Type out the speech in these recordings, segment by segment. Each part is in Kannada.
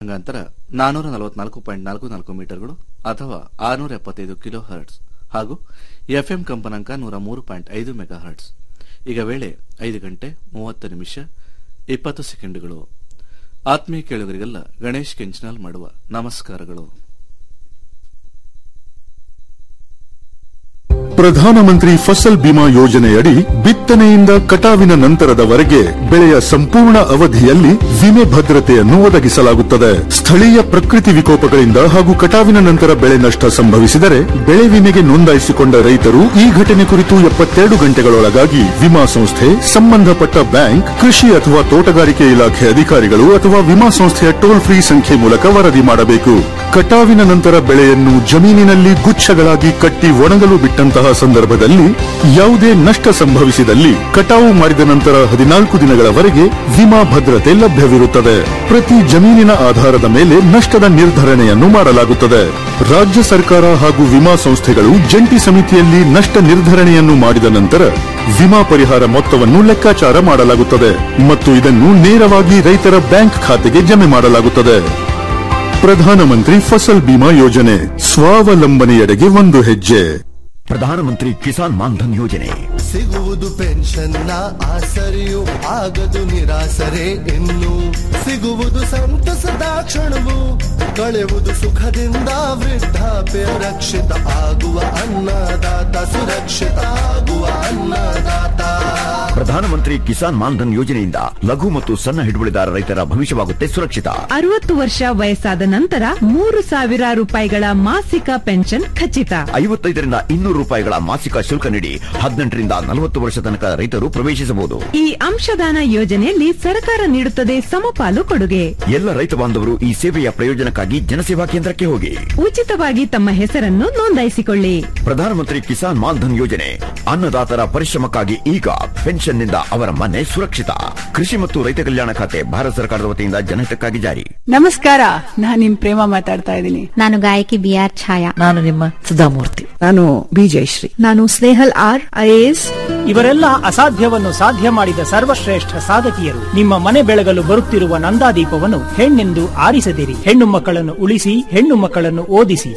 ತರಂಗಾಂತರ ನಾನೂರ ನಲವತ್ನಾಲ್ಕು ಪಾಯಿಂಟ್ ನಾಲ್ಕು ನಾಲ್ಕು ಮೀಟರ್ಗಳು ಅಥವಾ ಆರುನೂರ ಎಪ್ಪತ್ತೈದು ಕಿಲೋ ಹರ್ಟ್ಸ್ ಹಾಗೂ ಎಫ್ಎಂ ಕಂಪನಾಂಕ ನೂರ ಮೂರು ಪಾಯಿಂಟ್ ಐದು ಮೆಗಾ ಹರ್ಟ್ಸ್ ಈಗ ವೇಳೆ ಐದು ಗಂಟೆ ಮೂವತ್ತು ನಿಮಿಷ ಇಪ್ಪತ್ತು ಸೆಕೆಂಡುಗಳು ಆತ್ಮೀಯ ಕೇಳುಗರಿಗೆಲ್ಲ ಗಣೇಶ್ ಕೆಂಚನಾಲ್ ಮಾಡುವ ನಮಸ್ಕಾರಗಳು ಪ್ರಧಾನಮಂತ್ರಿ ಫಸಲ್ ಬಿಮಾ ಯೋಜನೆಯಡಿ ಬಿತ್ತನೆಯಿಂದ ಕಟಾವಿನ ನಂತರದವರೆಗೆ ಬೆಳೆಯ ಸಂಪೂರ್ಣ ಅವಧಿಯಲ್ಲಿ ವಿಮೆ ಭದ್ರತೆಯನ್ನು ಒದಗಿಸಲಾಗುತ್ತದೆ ಸ್ಥಳೀಯ ಪ್ರಕೃತಿ ವಿಕೋಪಗಳಿಂದ ಹಾಗೂ ಕಟಾವಿನ ನಂತರ ಬೆಳೆ ನಷ್ಟ ಸಂಭವಿಸಿದರೆ ಬೆಳೆ ವಿಮೆಗೆ ನೋಂದಾಯಿಸಿಕೊಂಡ ರೈತರು ಈ ಘಟನೆ ಕುರಿತು ಎಪ್ಪತ್ತೆರಡು ಗಂಟೆಗಳೊಳಗಾಗಿ ವಿಮಾ ಸಂಸ್ಥೆ ಸಂಬಂಧಪಟ್ಟ ಬ್ಯಾಂಕ್ ಕೃಷಿ ಅಥವಾ ತೋಟಗಾರಿಕೆ ಇಲಾಖೆ ಅಧಿಕಾರಿಗಳು ಅಥವಾ ವಿಮಾ ಸಂಸ್ಥೆಯ ಟೋಲ್ ಫ್ರೀ ಸಂಖ್ಯೆ ಮೂಲಕ ವರದಿ ಮಾಡಬೇಕು ಕಟಾವಿನ ನಂತರ ಬೆಳೆಯನ್ನು ಜಮೀನಿನಲ್ಲಿ ಗುಚ್ಛಗಳಾಗಿ ಕಟ್ಟಿ ಒಣಗಲು ಬಿಟ್ಟಂತಹ ಸಂದರ್ಭದಲ್ಲಿ ಯಾವುದೇ ನಷ್ಟ ಸಂಭವಿಸಿದಲ್ಲಿ ಕಟಾವು ಮಾಡಿದ ನಂತರ ಹದಿನಾಲ್ಕು ದಿನಗಳವರೆಗೆ ವಿಮಾ ಭದ್ರತೆ ಲಭ್ಯವಿರುತ್ತದೆ ಪ್ರತಿ ಜಮೀನಿನ ಆಧಾರದ ಮೇಲೆ ನಷ್ಟದ ನಿರ್ಧರಣೆಯನ್ನು ಮಾಡಲಾಗುತ್ತದೆ ರಾಜ್ಯ ಸರ್ಕಾರ ಹಾಗೂ ವಿಮಾ ಸಂಸ್ಥೆಗಳು ಜಂಟಿ ಸಮಿತಿಯಲ್ಲಿ ನಷ್ಟ ನಿರ್ಧರಣೆಯನ್ನು ಮಾಡಿದ ನಂತರ ವಿಮಾ ಪರಿಹಾರ ಮೊತ್ತವನ್ನು ಲೆಕ್ಕಾಚಾರ ಮಾಡಲಾಗುತ್ತದೆ ಮತ್ತು ಇದನ್ನು ನೇರವಾಗಿ ರೈತರ ಬ್ಯಾಂಕ್ ಖಾತೆಗೆ ಜಮೆ ಮಾಡಲಾಗುತ್ತದೆ ಪ್ರಧಾನಮಂತ್ರಿ ಫಸಲ್ ಬಿಮಾ ಯೋಜನೆ ಸ್ವಾವಲಂಬನೆಯೆಡೆಗೆ ಒಂದು ಹೆಜ್ಜೆ ಪ್ರಧಾನಮಂತ್ರಿ ಕಿಸಾನ್ ಮಾನ್ಧನ್ ಯೋಜನೆ ಸಿಗುವುದು ಪೆನ್ಷನ್ನ ಆಸರೆಯು ಆಗದು ನಿರಾಸರೆ ಇನ್ನು ಸಿಗುವುದು ಸಂತಸದ ಕ್ಷಣವು ಕಳೆಯುವುದು ಸುಖದಿಂದ ವೃದ್ಧಾಪ್ಯ ರಕ್ಷಿತ ಆಗುವ ಅನ್ನದಾತ ಸುರಕ್ಷಿತ ಆಗುವ ಅನ್ನದಾತ ಪ್ರಧಾನಮಂತ್ರಿ ಕಿಸಾನ್ ಮಾನ್ಧನ್ ಯೋಜನೆಯಿಂದ ಲಘು ಮತ್ತು ಸಣ್ಣ ಹಿಡುವಳಿದಾರ ರೈತರ ಭವಿಷ್ಯವಾಗುತ್ತೆ ಸುರಕ್ಷಿತ ಅರವತ್ತು ವರ್ಷ ವಯಸ್ಸಾದ ನಂತರ ಮೂರು ಸಾವಿರ ರೂಪಾಯಿಗಳ ಮಾಸಿಕ ಪೆನ್ಷನ್ ಖಚಿತ ಐವತ್ತೈದರಿಂದ ಇನ್ನೂರು ರೂಪಾಯಿಗಳ ಮಾಸಿಕ ಶುಲ್ಕ ನೀಡಿ ಹದಿನೆಂಟರಿಂದ ನಲವತ್ತು ವರ್ಷ ತನಕ ರೈತರು ಪ್ರವೇಶಿಸಬಹುದು ಈ ಅಂಶದಾನ ಯೋಜನೆಯಲ್ಲಿ ಸರ್ಕಾರ ನೀಡುತ್ತದೆ ಸಮಪಾಲು ಕೊಡುಗೆ ಎಲ್ಲ ರೈತ ಬಾಂಧವರು ಈ ಸೇವೆಯ ಪ್ರಯೋಜನಕ್ಕಾಗಿ ಜನಸೇವಾ ಕೇಂದ್ರಕ್ಕೆ ಹೋಗಿ ಉಚಿತವಾಗಿ ತಮ್ಮ ಹೆಸರನ್ನು ನೋಂದಾಯಿಸಿಕೊಳ್ಳಿ ಪ್ರಧಾನಮಂತ್ರಿ ಕಿಸಾನ್ ಮಾನ್ಧನ್ ಯೋಜನೆ ಅನ್ನದಾತರ ಪರಿಶ್ರಮಕ್ಕಾಗಿ ಈಗ ಪೆನ್ಷನ್ನಿಂದ ಅವರ ಮನೆ ಸುರಕ್ಷಿತ ಕೃಷಿ ಮತ್ತು ರೈತ ಕಲ್ಯಾಣ ಖಾತೆ ಭಾರತ ಸರ್ಕಾರದ ವತಿಯಿಂದ ಜನಹಿತಕ್ಕಾಗಿ ಜಾರಿ ನಮಸ್ಕಾರ ನಾನ್ ನಿಮ್ ಪ್ರೇಮ ಮಾತಾಡ್ತಾ ಇದ್ದೀನಿ ನಾನು ಗಾಯಕಿ ಬಿ ಆರ್ ಛಾಯಾ ನಾನು ನಿಮ್ಮ ಸುಧಾಮೂರ್ತಿ ನಾನು ಬಿ ಜಯಶ್ರೀ ನಾನು ಸ್ನೇಹಲ್ ಆರ್ ಐಎಎಸ್ ಇವರೆಲ್ಲ ಅಸಾಧ್ಯವನ್ನು ಸಾಧ್ಯ ಮಾಡಿದ ಸರ್ವಶ್ರೇಷ್ಠ ಸಾಧಕಿಯರು ನಿಮ್ಮ ಮನೆ ಬೆಳಗಲು ಬರುತ್ತಿರುವ ನಂದಾದೀಪವನ್ನು ಹೆಣ್ಣೆಂದು ಆರಿಸದಿರಿ ಹೆಣ್ಣು ಮಕ್ಕಳನ್ನು ಉಳಿಸಿ ಹೆಣ್ಣು ಮಕ್ಕಳನ್ನು ಓದಿಸಿ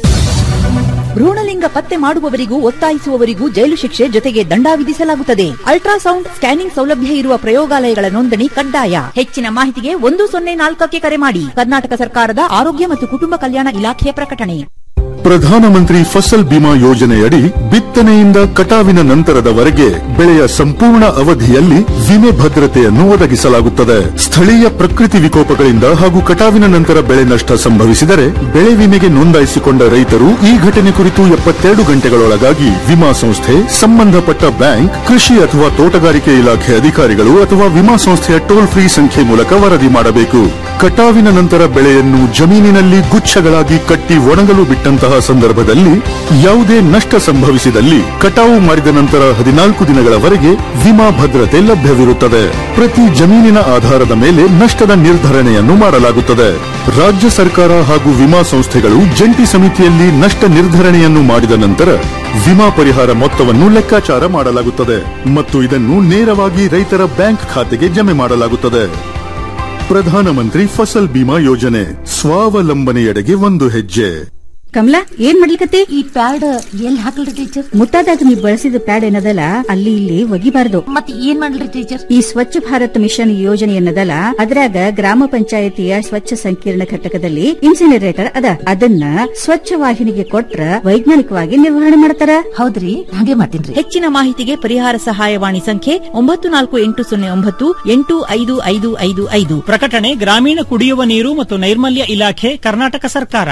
ಭ್ರೂಣಲಿಂಗ ಪತ್ತೆ ಮಾಡುವವರಿಗೂ ಒತ್ತಾಯಿಸುವವರಿಗೂ ಜೈಲು ಶಿಕ್ಷೆ ಜೊತೆಗೆ ದಂಡ ವಿಧಿಸಲಾಗುತ್ತದೆ ಅಲ್ಟ್ರಾಸೌಂಡ್ ಸ್ಕ್ಯಾನಿಂಗ್ ಸೌಲಭ್ಯ ಇರುವ ಪ್ರಯೋಗಾಲಯಗಳ ನೋಂದಣಿ ಕಡ್ಡಾಯ ಹೆಚ್ಚಿನ ಮಾಹಿತಿಗೆ ಒಂದು ಸೊನ್ನೆ ನಾಲ್ಕಕ್ಕೆ ಕರೆ ಮಾಡಿ ಕರ್ನಾಟಕ ಸರ್ಕಾರದ ಆರೋಗ್ಯ ಮತ್ತು ಕುಟುಂಬ ಕಲ್ಯಾಣ ಇಲಾಖೆಯ ಪ್ರಕಟಣೆ ಪ್ರಧಾನಮಂತ್ರಿ ಫಸಲ್ ಬಿಮಾ ಯೋಜನೆಯಡಿ ಬಿತ್ತನೆಯಿಂದ ಕಟಾವಿನ ನಂತರದವರೆಗೆ ಬೆಳೆಯ ಸಂಪೂರ್ಣ ಅವಧಿಯಲ್ಲಿ ವಿಮೆ ಭದ್ರತೆಯನ್ನು ಒದಗಿಸಲಾಗುತ್ತದೆ ಸ್ಥಳೀಯ ಪ್ರಕೃತಿ ವಿಕೋಪಗಳಿಂದ ಹಾಗೂ ಕಟಾವಿನ ನಂತರ ಬೆಳೆ ನಷ್ಟ ಸಂಭವಿಸಿದರೆ ಬೆಳೆ ವಿಮೆಗೆ ನೋಂದಾಯಿಸಿಕೊಂಡ ರೈತರು ಈ ಘಟನೆ ಕುರಿತು ಎಪ್ಪತ್ತೆರಡು ಗಂಟೆಗಳೊಳಗಾಗಿ ವಿಮಾ ಸಂಸ್ಥೆ ಸಂಬಂಧಪಟ್ಟ ಬ್ಯಾಂಕ್ ಕೃಷಿ ಅಥವಾ ತೋಟಗಾರಿಕೆ ಇಲಾಖೆ ಅಧಿಕಾರಿಗಳು ಅಥವಾ ವಿಮಾ ಸಂಸ್ಥೆಯ ಟೋಲ್ ಫ್ರೀ ಸಂಖ್ಯೆ ಮೂಲಕ ವರದಿ ಮಾಡಬೇಕು ಕಟಾವಿನ ನಂತರ ಬೆಳೆಯನ್ನು ಜಮೀನಿನಲ್ಲಿ ಗುಚ್ಛಗಳಾಗಿ ಕಟ್ಟಿ ಒಣಗಲು ಬಿಟ್ಟಂತಹ ಸಂದರ್ಭದಲ್ಲಿ ಯಾವುದೇ ನಷ್ಟ ಸಂಭವಿಸಿದಲ್ಲಿ ಕಟಾವು ಮಾಡಿದ ನಂತರ ಹದಿನಾಲ್ಕು ದಿನಗಳವರೆಗೆ ವಿಮಾ ಭದ್ರತೆ ಲಭ್ಯವಿರುತ್ತದೆ ಪ್ರತಿ ಜಮೀನಿನ ಆಧಾರದ ಮೇಲೆ ನಷ್ಟದ ನಿರ್ಧರಣೆಯನ್ನು ಮಾಡಲಾಗುತ್ತದೆ ರಾಜ್ಯ ಸರ್ಕಾರ ಹಾಗೂ ವಿಮಾ ಸಂಸ್ಥೆಗಳು ಜಂಟಿ ಸಮಿತಿಯಲ್ಲಿ ನಷ್ಟ ನಿರ್ಧರಣೆಯನ್ನು ಮಾಡಿದ ನಂತರ ವಿಮಾ ಪರಿಹಾರ ಮೊತ್ತವನ್ನು ಲೆಕ್ಕಾಚಾರ ಮಾಡಲಾಗುತ್ತದೆ ಮತ್ತು ಇದನ್ನು ನೇರವಾಗಿ ರೈತರ ಬ್ಯಾಂಕ್ ಖಾತೆಗೆ ಜಮೆ ಮಾಡಲಾಗುತ್ತದೆ ಪ್ರಧಾನಮಂತ್ರಿ ಫಸಲ್ ಬಿಮಾ ಯೋಜನೆ ಸ್ವಾವಲಂಬನೆಯೆಡೆಗೆ ಒಂದು ಹೆಜ್ಜೆ ಕಮಲಾ ಏನ್ ಮಾಡ್ಲಿಕತ್ತಿ ಈ ಪ್ಯಾಡ್ ಎಲ್ಲಿ ಹಾಕಲ್ರಿ ಟೀಚರ್ ಮುಟ್ಟಾದಾಗ ನೀವು ಬಳಸಿದ ಪ್ಯಾಡ್ ಏನದಲ್ಲ ಅಲ್ಲಿ ಇಲ್ಲಿ ಒಗಿಬಾರ್ದು ಮತ್ತೆ ಏನ್ ಮಾಡ್ಲಿ ಟೀಚರ್ ಈ ಸ್ವಚ್ಛ ಭಾರತ್ ಮಿಷನ್ ಯೋಜನೆ ಏನದಲ್ಲ ಅದ್ರಾಗ ಗ್ರಾಮ ಪಂಚಾಯತಿಯ ಸ್ವಚ್ಛ ಸಂಕೀರ್ಣ ಘಟಕದಲ್ಲಿ ಇನ್ಸಿನರೇಟರ್ ಅದ ಅದನ್ನ ಸ್ವಚ್ಛ ವಾಹಿನಿಗೆ ಕೊಟ್ರ ವೈಜ್ಞಾನಿಕವಾಗಿ ನಿರ್ವಹಣೆ ಮಾಡ್ತಾರ ಹೌದ್ರಿ ಹಾಗೆ ಮಾಡ್ತೀನಿ ಹೆಚ್ಚಿನ ಮಾಹಿತಿಗೆ ಪರಿಹಾರ ಸಹಾಯವಾಣಿ ಸಂಖ್ಯೆ ಒಂಬತ್ತು ನಾಲ್ಕು ಎಂಟು ಸೊನ್ನೆ ಒಂಬತ್ತು ಎಂಟು ಐದು ಐದು ಐದು ಐದು ಪ್ರಕಟಣೆ ಗ್ರಾಮೀಣ ಕುಡಿಯುವ ನೀರು ಮತ್ತು ನೈರ್ಮಲ್ಯ ಇಲಾಖೆ ಕರ್ನಾಟಕ ಸರ್ಕಾರ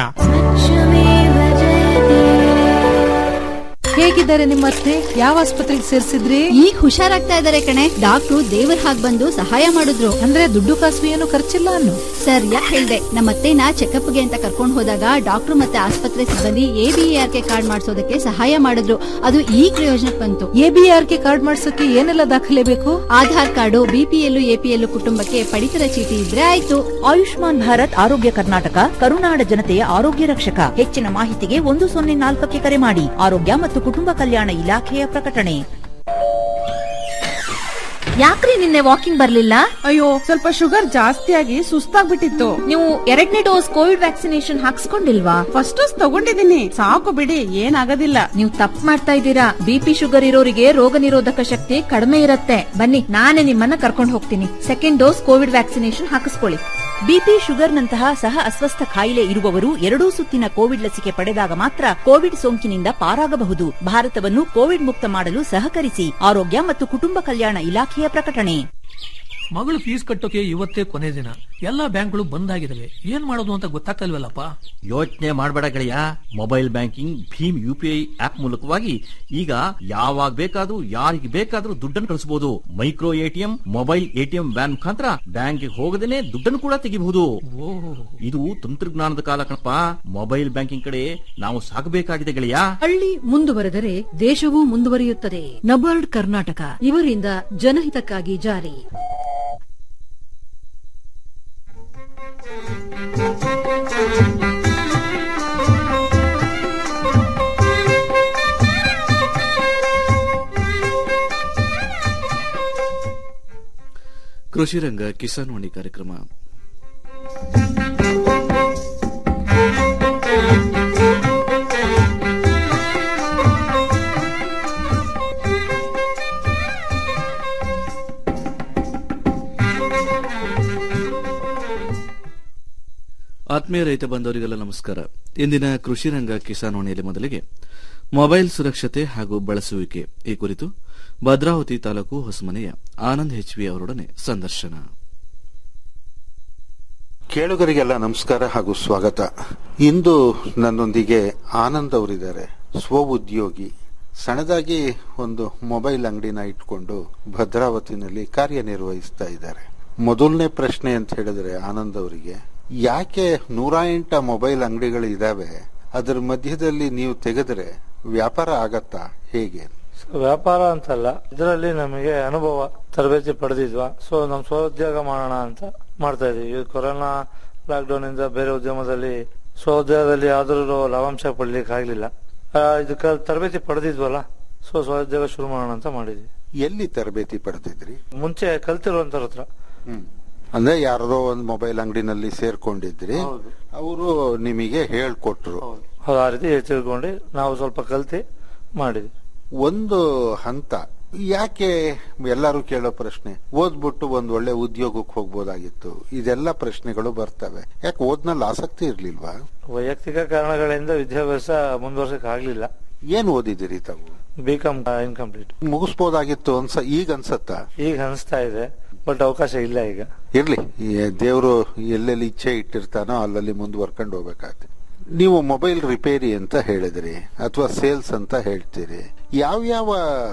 ಹೇಗಿದ್ದಾರೆ ನಿಮ್ಮ ಅತ್ತೆ ಯಾವ ಆಸ್ಪತ್ರೆಗೆ ಸೇರಿಸಿದ್ರಿ ಈಗ ಹುಷಾರಾಗ್ತಾ ಇದಾರೆ ಕಣೆ ಡಾಕ್ಟ್ರು ದೇವರ ಹಾಗ್ ಬಂದು ಸಹಾಯ ಮಾಡಿದ್ರು ಅಂದ್ರೆ ದುಡ್ಡು ಕಾಸು ಏನು ಖರ್ಚಿಲ್ಲ ಅನ್ನು ಸರ್ ಯಾಕೆ ಹೇಳ್ದೆ ನಮ್ಮ ಅತ್ತೆನ ಚೆಕಪ್ಗೆ ಅಂತ ಕರ್ಕೊಂಡು ಹೋದಾಗ ಡಾಕ್ಟರ್ ಮತ್ತೆ ಆಸ್ಪತ್ರೆ ಸಿಬ್ಬಂದಿ ಎಬಿಆರ್ ಕೆ ಕಾರ್ಡ್ ಮಾಡಿಸೋದಕ್ಕೆ ಸಹಾಯ ಮಾಡಿದ್ರು ಅದು ಈ ಪ್ರಯೋಜನಕ್ಕೆ ಬಂತು ಎಬಿಆರ್ ಕೆ ಕಾರ್ಡ್ ಮಾಡ್ಸಕ್ಕೆ ಏನೆಲ್ಲ ದಾಖಲೆ ಬೇಕು ಆಧಾರ್ ಕಾರ್ಡು ಬಿಪಿಎಲ್ ಎಪಿಎಲ್ ಕುಟುಂಬಕ್ಕೆ ಪಡಿತರ ಚೀಟಿ ಇದ್ರೆ ಆಯ್ತು ಆಯುಷ್ಮಾನ್ ಭಾರತ್ ಆರೋಗ್ಯ ಕರ್ನಾಟಕ ಕರುನಾಡ ಜನತೆಯ ಆರೋಗ್ಯ ರಕ್ಷಕ ಹೆಚ್ಚಿನ ಮಾಹಿತಿಗೆ ಒಂದು ಸೊನ್ನೆ ನಾಲ್ಕಕ್ಕೆ ಕರೆ ಮಾಡಿ ಆರೋಗ್ಯ ಮತ್ತು ಕುಟುಂಬ ಕಲ್ಯಾಣ ಇಲಾಖೆಯ ಪ್ರಕಟಣೆ ಯಾಕ್ರಿ ನಿನ್ನೆ ವಾಕಿಂಗ್ ಬರ್ಲಿಲ್ಲ ಅಯ್ಯೋ ಸ್ವಲ್ಪ ಶುಗರ್ ಜಾಸ್ತಿ ಆಗಿ ಸುಸ್ತಾಗ್ಬಿಟ್ಟಿತ್ತು ನೀವು ಎರಡನೇ ಡೋಸ್ ಕೋವಿಡ್ ವ್ಯಾಕ್ಸಿನೇಷನ್ ಹಾಕ್ಸ್ಕೊಂಡಿಲ್ವಾ ಫಸ್ಟ್ ಡೋಸ್ ತಗೊಂಡಿದ್ದೀನಿ ಸಾಕು ಬಿಡಿ ಏನಾಗೋದಿಲ್ಲ ನೀವು ತಪ್ಪು ಮಾಡ್ತಾ ಇದ್ದೀರಾ ಬಿಪಿ ಶುಗರ್ ಇರೋರಿಗೆ ರೋಗ ನಿರೋಧಕ ಶಕ್ತಿ ಕಡಿಮೆ ಇರುತ್ತೆ ಬನ್ನಿ ನಾನೇ ನಿಮ್ಮನ್ನ ಕರ್ಕೊಂಡು ಹೋಗ್ತೀನಿ ಸೆಕೆಂಡ್ ಡೋಸ್ ಕೋವಿಡ್ ವ್ಯಾಕ್ಸಿನೇಷನ್ ಹಾಕಿಸ್ಕೊಳ್ಳಿ ಬಿಪಿ ಶುಗರ್ನಂತಹ ಸಹ ಅಸ್ವಸ್ಥ ಕಾಯಿಲೆ ಇರುವವರು ಎರಡೂ ಸುತ್ತಿನ ಕೋವಿಡ್ ಲಸಿಕೆ ಪಡೆದಾಗ ಮಾತ್ರ ಕೋವಿಡ್ ಸೋಂಕಿನಿಂದ ಪಾರಾಗಬಹುದು ಭಾರತವನ್ನು ಕೋವಿಡ್ ಮುಕ್ತ ಮಾಡಲು ಸಹಕರಿಸಿ ಆರೋಗ್ಯ ಮತ್ತು ಕುಟುಂಬ ಕಲ್ಯಾಣ ಇಲಾಖೆಯ ಪ್ರಕಟಣೆ ಮಗಳು ಫೀಸ್ ಕಟ್ಟೋಕೆ ಇವತ್ತೇ ಕೊನೆ ದಿನ ಎಲ್ಲಾ ಬ್ಯಾಂಕ್ಗಳು ಬಂದ್ ಆಗಿದಾವೆ ಏನ್ ಮಾಡೋದು ಅಂತ ಗೊತ್ತಾಗ್ತಲ್ವಲ್ಲಪ್ಪ ಯೋಚನೆ ಮಾಡಬೇಡ ಗೆಳೆಯ ಮೊಬೈಲ್ ಬ್ಯಾಂಕಿಂಗ್ ಭೀಮ್ ಯು ಪಿ ಐ ಆಪ್ ಮೂಲಕವಾಗಿ ಈಗ ಯಾವಾಗ ಬೇಕಾದ್ರೂ ಯಾರಿಗೆ ಬೇಕಾದ್ರೂ ದುಡ್ಡನ್ನು ಕಳಿಸಬಹುದು micro ATM mobile ATM van ಮುಖಾಂತರ ಬ್ಯಾಂಕ್ಗೆ ಹೋಗದೇನೆ ದುಡ್ಡನ್ನು ಕೂಡ ತೆಗಿಬಹುದು ಇದು ತಂತ್ರಜ್ಞಾನದ ಕಾಲ ಕಣಪ್ಪ ಮೊಬೈಲ್ ಬ್ಯಾಂಕಿಂಗ್ ಕಡೆ ನಾವು ಸಾಗಬೇಕಾಗಿದೆ ಗೆಳೆಯ ಹಳ್ಳಿ ಮುಂದುವರೆದರೆ ದೇಶವೂ ಮುಂದುವರಿಯುತ್ತದೆ ನಬಾರ್ಡ್ ಕರ್ನಾಟಕ ಇವರಿಂದ ಜನಹಿತಕ್ಕಾಗಿ ಜಾರಿ ಕೃಷಿ ರಂಗ ಕಿಸಾನ್ ವಾಣಿ ಕಾರ್ಯಕ್ರಮ ಆತ್ಮೀಯ ರೈತ ಬಂದವರಿಗೆಲ್ಲ ನಮಸ್ಕಾರ ಇಂದಿನ ಕೃಷಿ ರಂಗ ಕಿಸಾನ್ ವಾಣಿಯಲ್ಲಿ ಮೊದಲಿಗೆ ಮೊಬೈಲ್ ಸುರಕ್ಷತೆ ಹಾಗೂ ಬಳಸುವಿಕೆ ಈ ಕುರಿತು ಭದ್ರಾವತಿ ತಾಲೂಕು ಹೊಸಮನೆಯ ಆನಂದ್ ಹೆಚ್ವಿ ಅವರೊಡನೆ ಸಂದರ್ಶನ ಕೇಳುಗರಿಗೆಲ್ಲ ನಮಸ್ಕಾರ ಹಾಗೂ ಸ್ವಾಗತ ಇಂದು ನನ್ನೊಂದಿಗೆ ಆನಂದ್ ಅವರಿದ್ದಾರೆ ಸ್ವ ಉದ್ಯೋಗಿ ಸಣ್ಣದಾಗಿ ಒಂದು ಮೊಬೈಲ್ ಅಂಗಡಿನ ಇಟ್ಕೊಂಡು ಭದ್ರಾವತಿನಲ್ಲಿ ಕಾರ್ಯನಿರ್ವಹಿಸ್ತಾ ಇದ್ದಾರೆ ಮೊದಲನೇ ಪ್ರಶ್ನೆ ಅಂತ ಹೇಳಿದ್ರೆ ಆನಂದ್ ಅವರಿಗೆ ಯಾಕೆ ನೂರ ಎಂಟ ಮೊಬೈಲ್ ಅಂಗಡಿಗಳು ಇದಾವೆ ಅದರ ಮಧ್ಯದಲ್ಲಿ ನೀವು ತೆಗೆದ್ರೆ ವ್ಯಾಪಾರ ಆಗತ್ತಾ ಹೇಗೆ ವ್ಯಾಪಾರ ಅಂತಲ್ಲ ಇದರಲ್ಲಿ ನಮಗೆ ಅನುಭವ ತರಬೇತಿ ಪಡೆದಿದ್ವಾ ಸೊ ನಮ್ ಸ್ವಉದ್ಯೋಗ ಮಾಡೋಣ ಅಂತ ಮಾಡ್ತಾ ಇದೀವಿ ಈ ಕೊರೋನಾ ಲಾಕ್ ಡೌನ್ ಇಂದ ಬೇರೆ ಉದ್ಯಮದಲ್ಲಿ ಸ್ವಉದ್ಯೋಗದಲ್ಲಿ ಯಾವ್ದಾದ್ರು ಲಾಭಾಂಶ ಪಡ್ಲಿಕ್ಕೆ ಆಗ್ಲಿಲ್ಲ ಆ, ಇದಕ್ಕೆ ತರಬೇತಿ ಪಡೆದಿದ್ವಲ್ಲ ಸೊ ಸ್ವಉದ್ಯೋಗ ಶುರು ಮಾಡೋಣ ಅಂತ ಮಾಡಿದ್ವಿ ಎಲ್ಲಿ ತರಬೇತಿ ಪಡೆದಿದ್ರಿ ಮುಂಚೆ ಕಲ್ತಿರುವಂತರ ಹತ್ರ ಅಂದ್ರೆ ಯಾರೋ ಒಂದು ಮೊಬೈಲ್ ಅಂಗಡಿನಲ್ಲಿ ಸೇರ್ಕೊಂಡಿದ್ರಿ ಅವರು ನಿಮಗೆ ಹೇಳ್ಕೊಟ್ರು ಹೌದು ಆ ರೀತಿ ತಿಳ್ಕೊಂಡು ನಾವು ಸ್ವಲ್ಪ ಕಲ್ತಿ ಮಾಡಿದ್ವಿ ಒಂದು ಹಂತ ಯಾಕೆ ಎಲ್ಲರೂ ಕೇಳೋ ಪ್ರಶ್ನೆ ಓದ್ಬಿಟ್ಟು ಒಂದ್ ಒಳ್ಳೆ ಉದ್ಯೋಗಕ್ಕೆ ಹೋಗ್ಬೋದಾಗಿತ್ತು ಇದೆಲ್ಲ ಪ್ರಶ್ನೆಗಳು ಬರ್ತವೆ ಯಾಕೆ ಓದ್ನಲ್ಲಿ ಆಸಕ್ತಿ ಇರ್ಲಿಲ್ವಾ ವೈಯಕ್ತಿಕ ಕಾರಣಗಳಿಂದ ವಿದ್ಯಾಭ್ಯಾಸ ಮುಂದುವರ್ಸಕ್ ಆಗ್ಲಿಲ್ಲ ಏನ್ ಓದಿದಿರಿ ತಾವು ಬಿ ಕಾಮ್ ಇನ್ಕಂಪ್ಲೀಟ್ ಮುಗಿಸ್ಬೋದಾಗಿತ್ತು ಅನ್ಸ ಈಗ ಅನ್ಸತ್ತಾ ಈಗ ಅನಿಸ್ತಾ ಇದೆ ಬಟ್ ಅವಕಾಶ ಇಲ್ಲ ಈಗ ಇರ್ಲಿ ದೇವರು ಎಲ್ಲೆಲ್ಲಿ ಇಚ್ಛೆ ಇಟ್ಟಿರ್ತಾನೋ ಅಲ್ಲಲ್ಲಿ ಮುಂದುವರ್ಕೊಂಡು ಹೋಗ್ಬೇಕಾಗತ್ತೆ ನೀವು ಮೊಬೈಲ್ ರಿಪೇರಿ ಅಂತ ಹೇಳಿದ್ರಿ ಅಥವಾ ಸೇಲ್ಸ್ ಅಂತ ಹೇಳ್ತೀರಿ ಯಾವ್ಯಾವ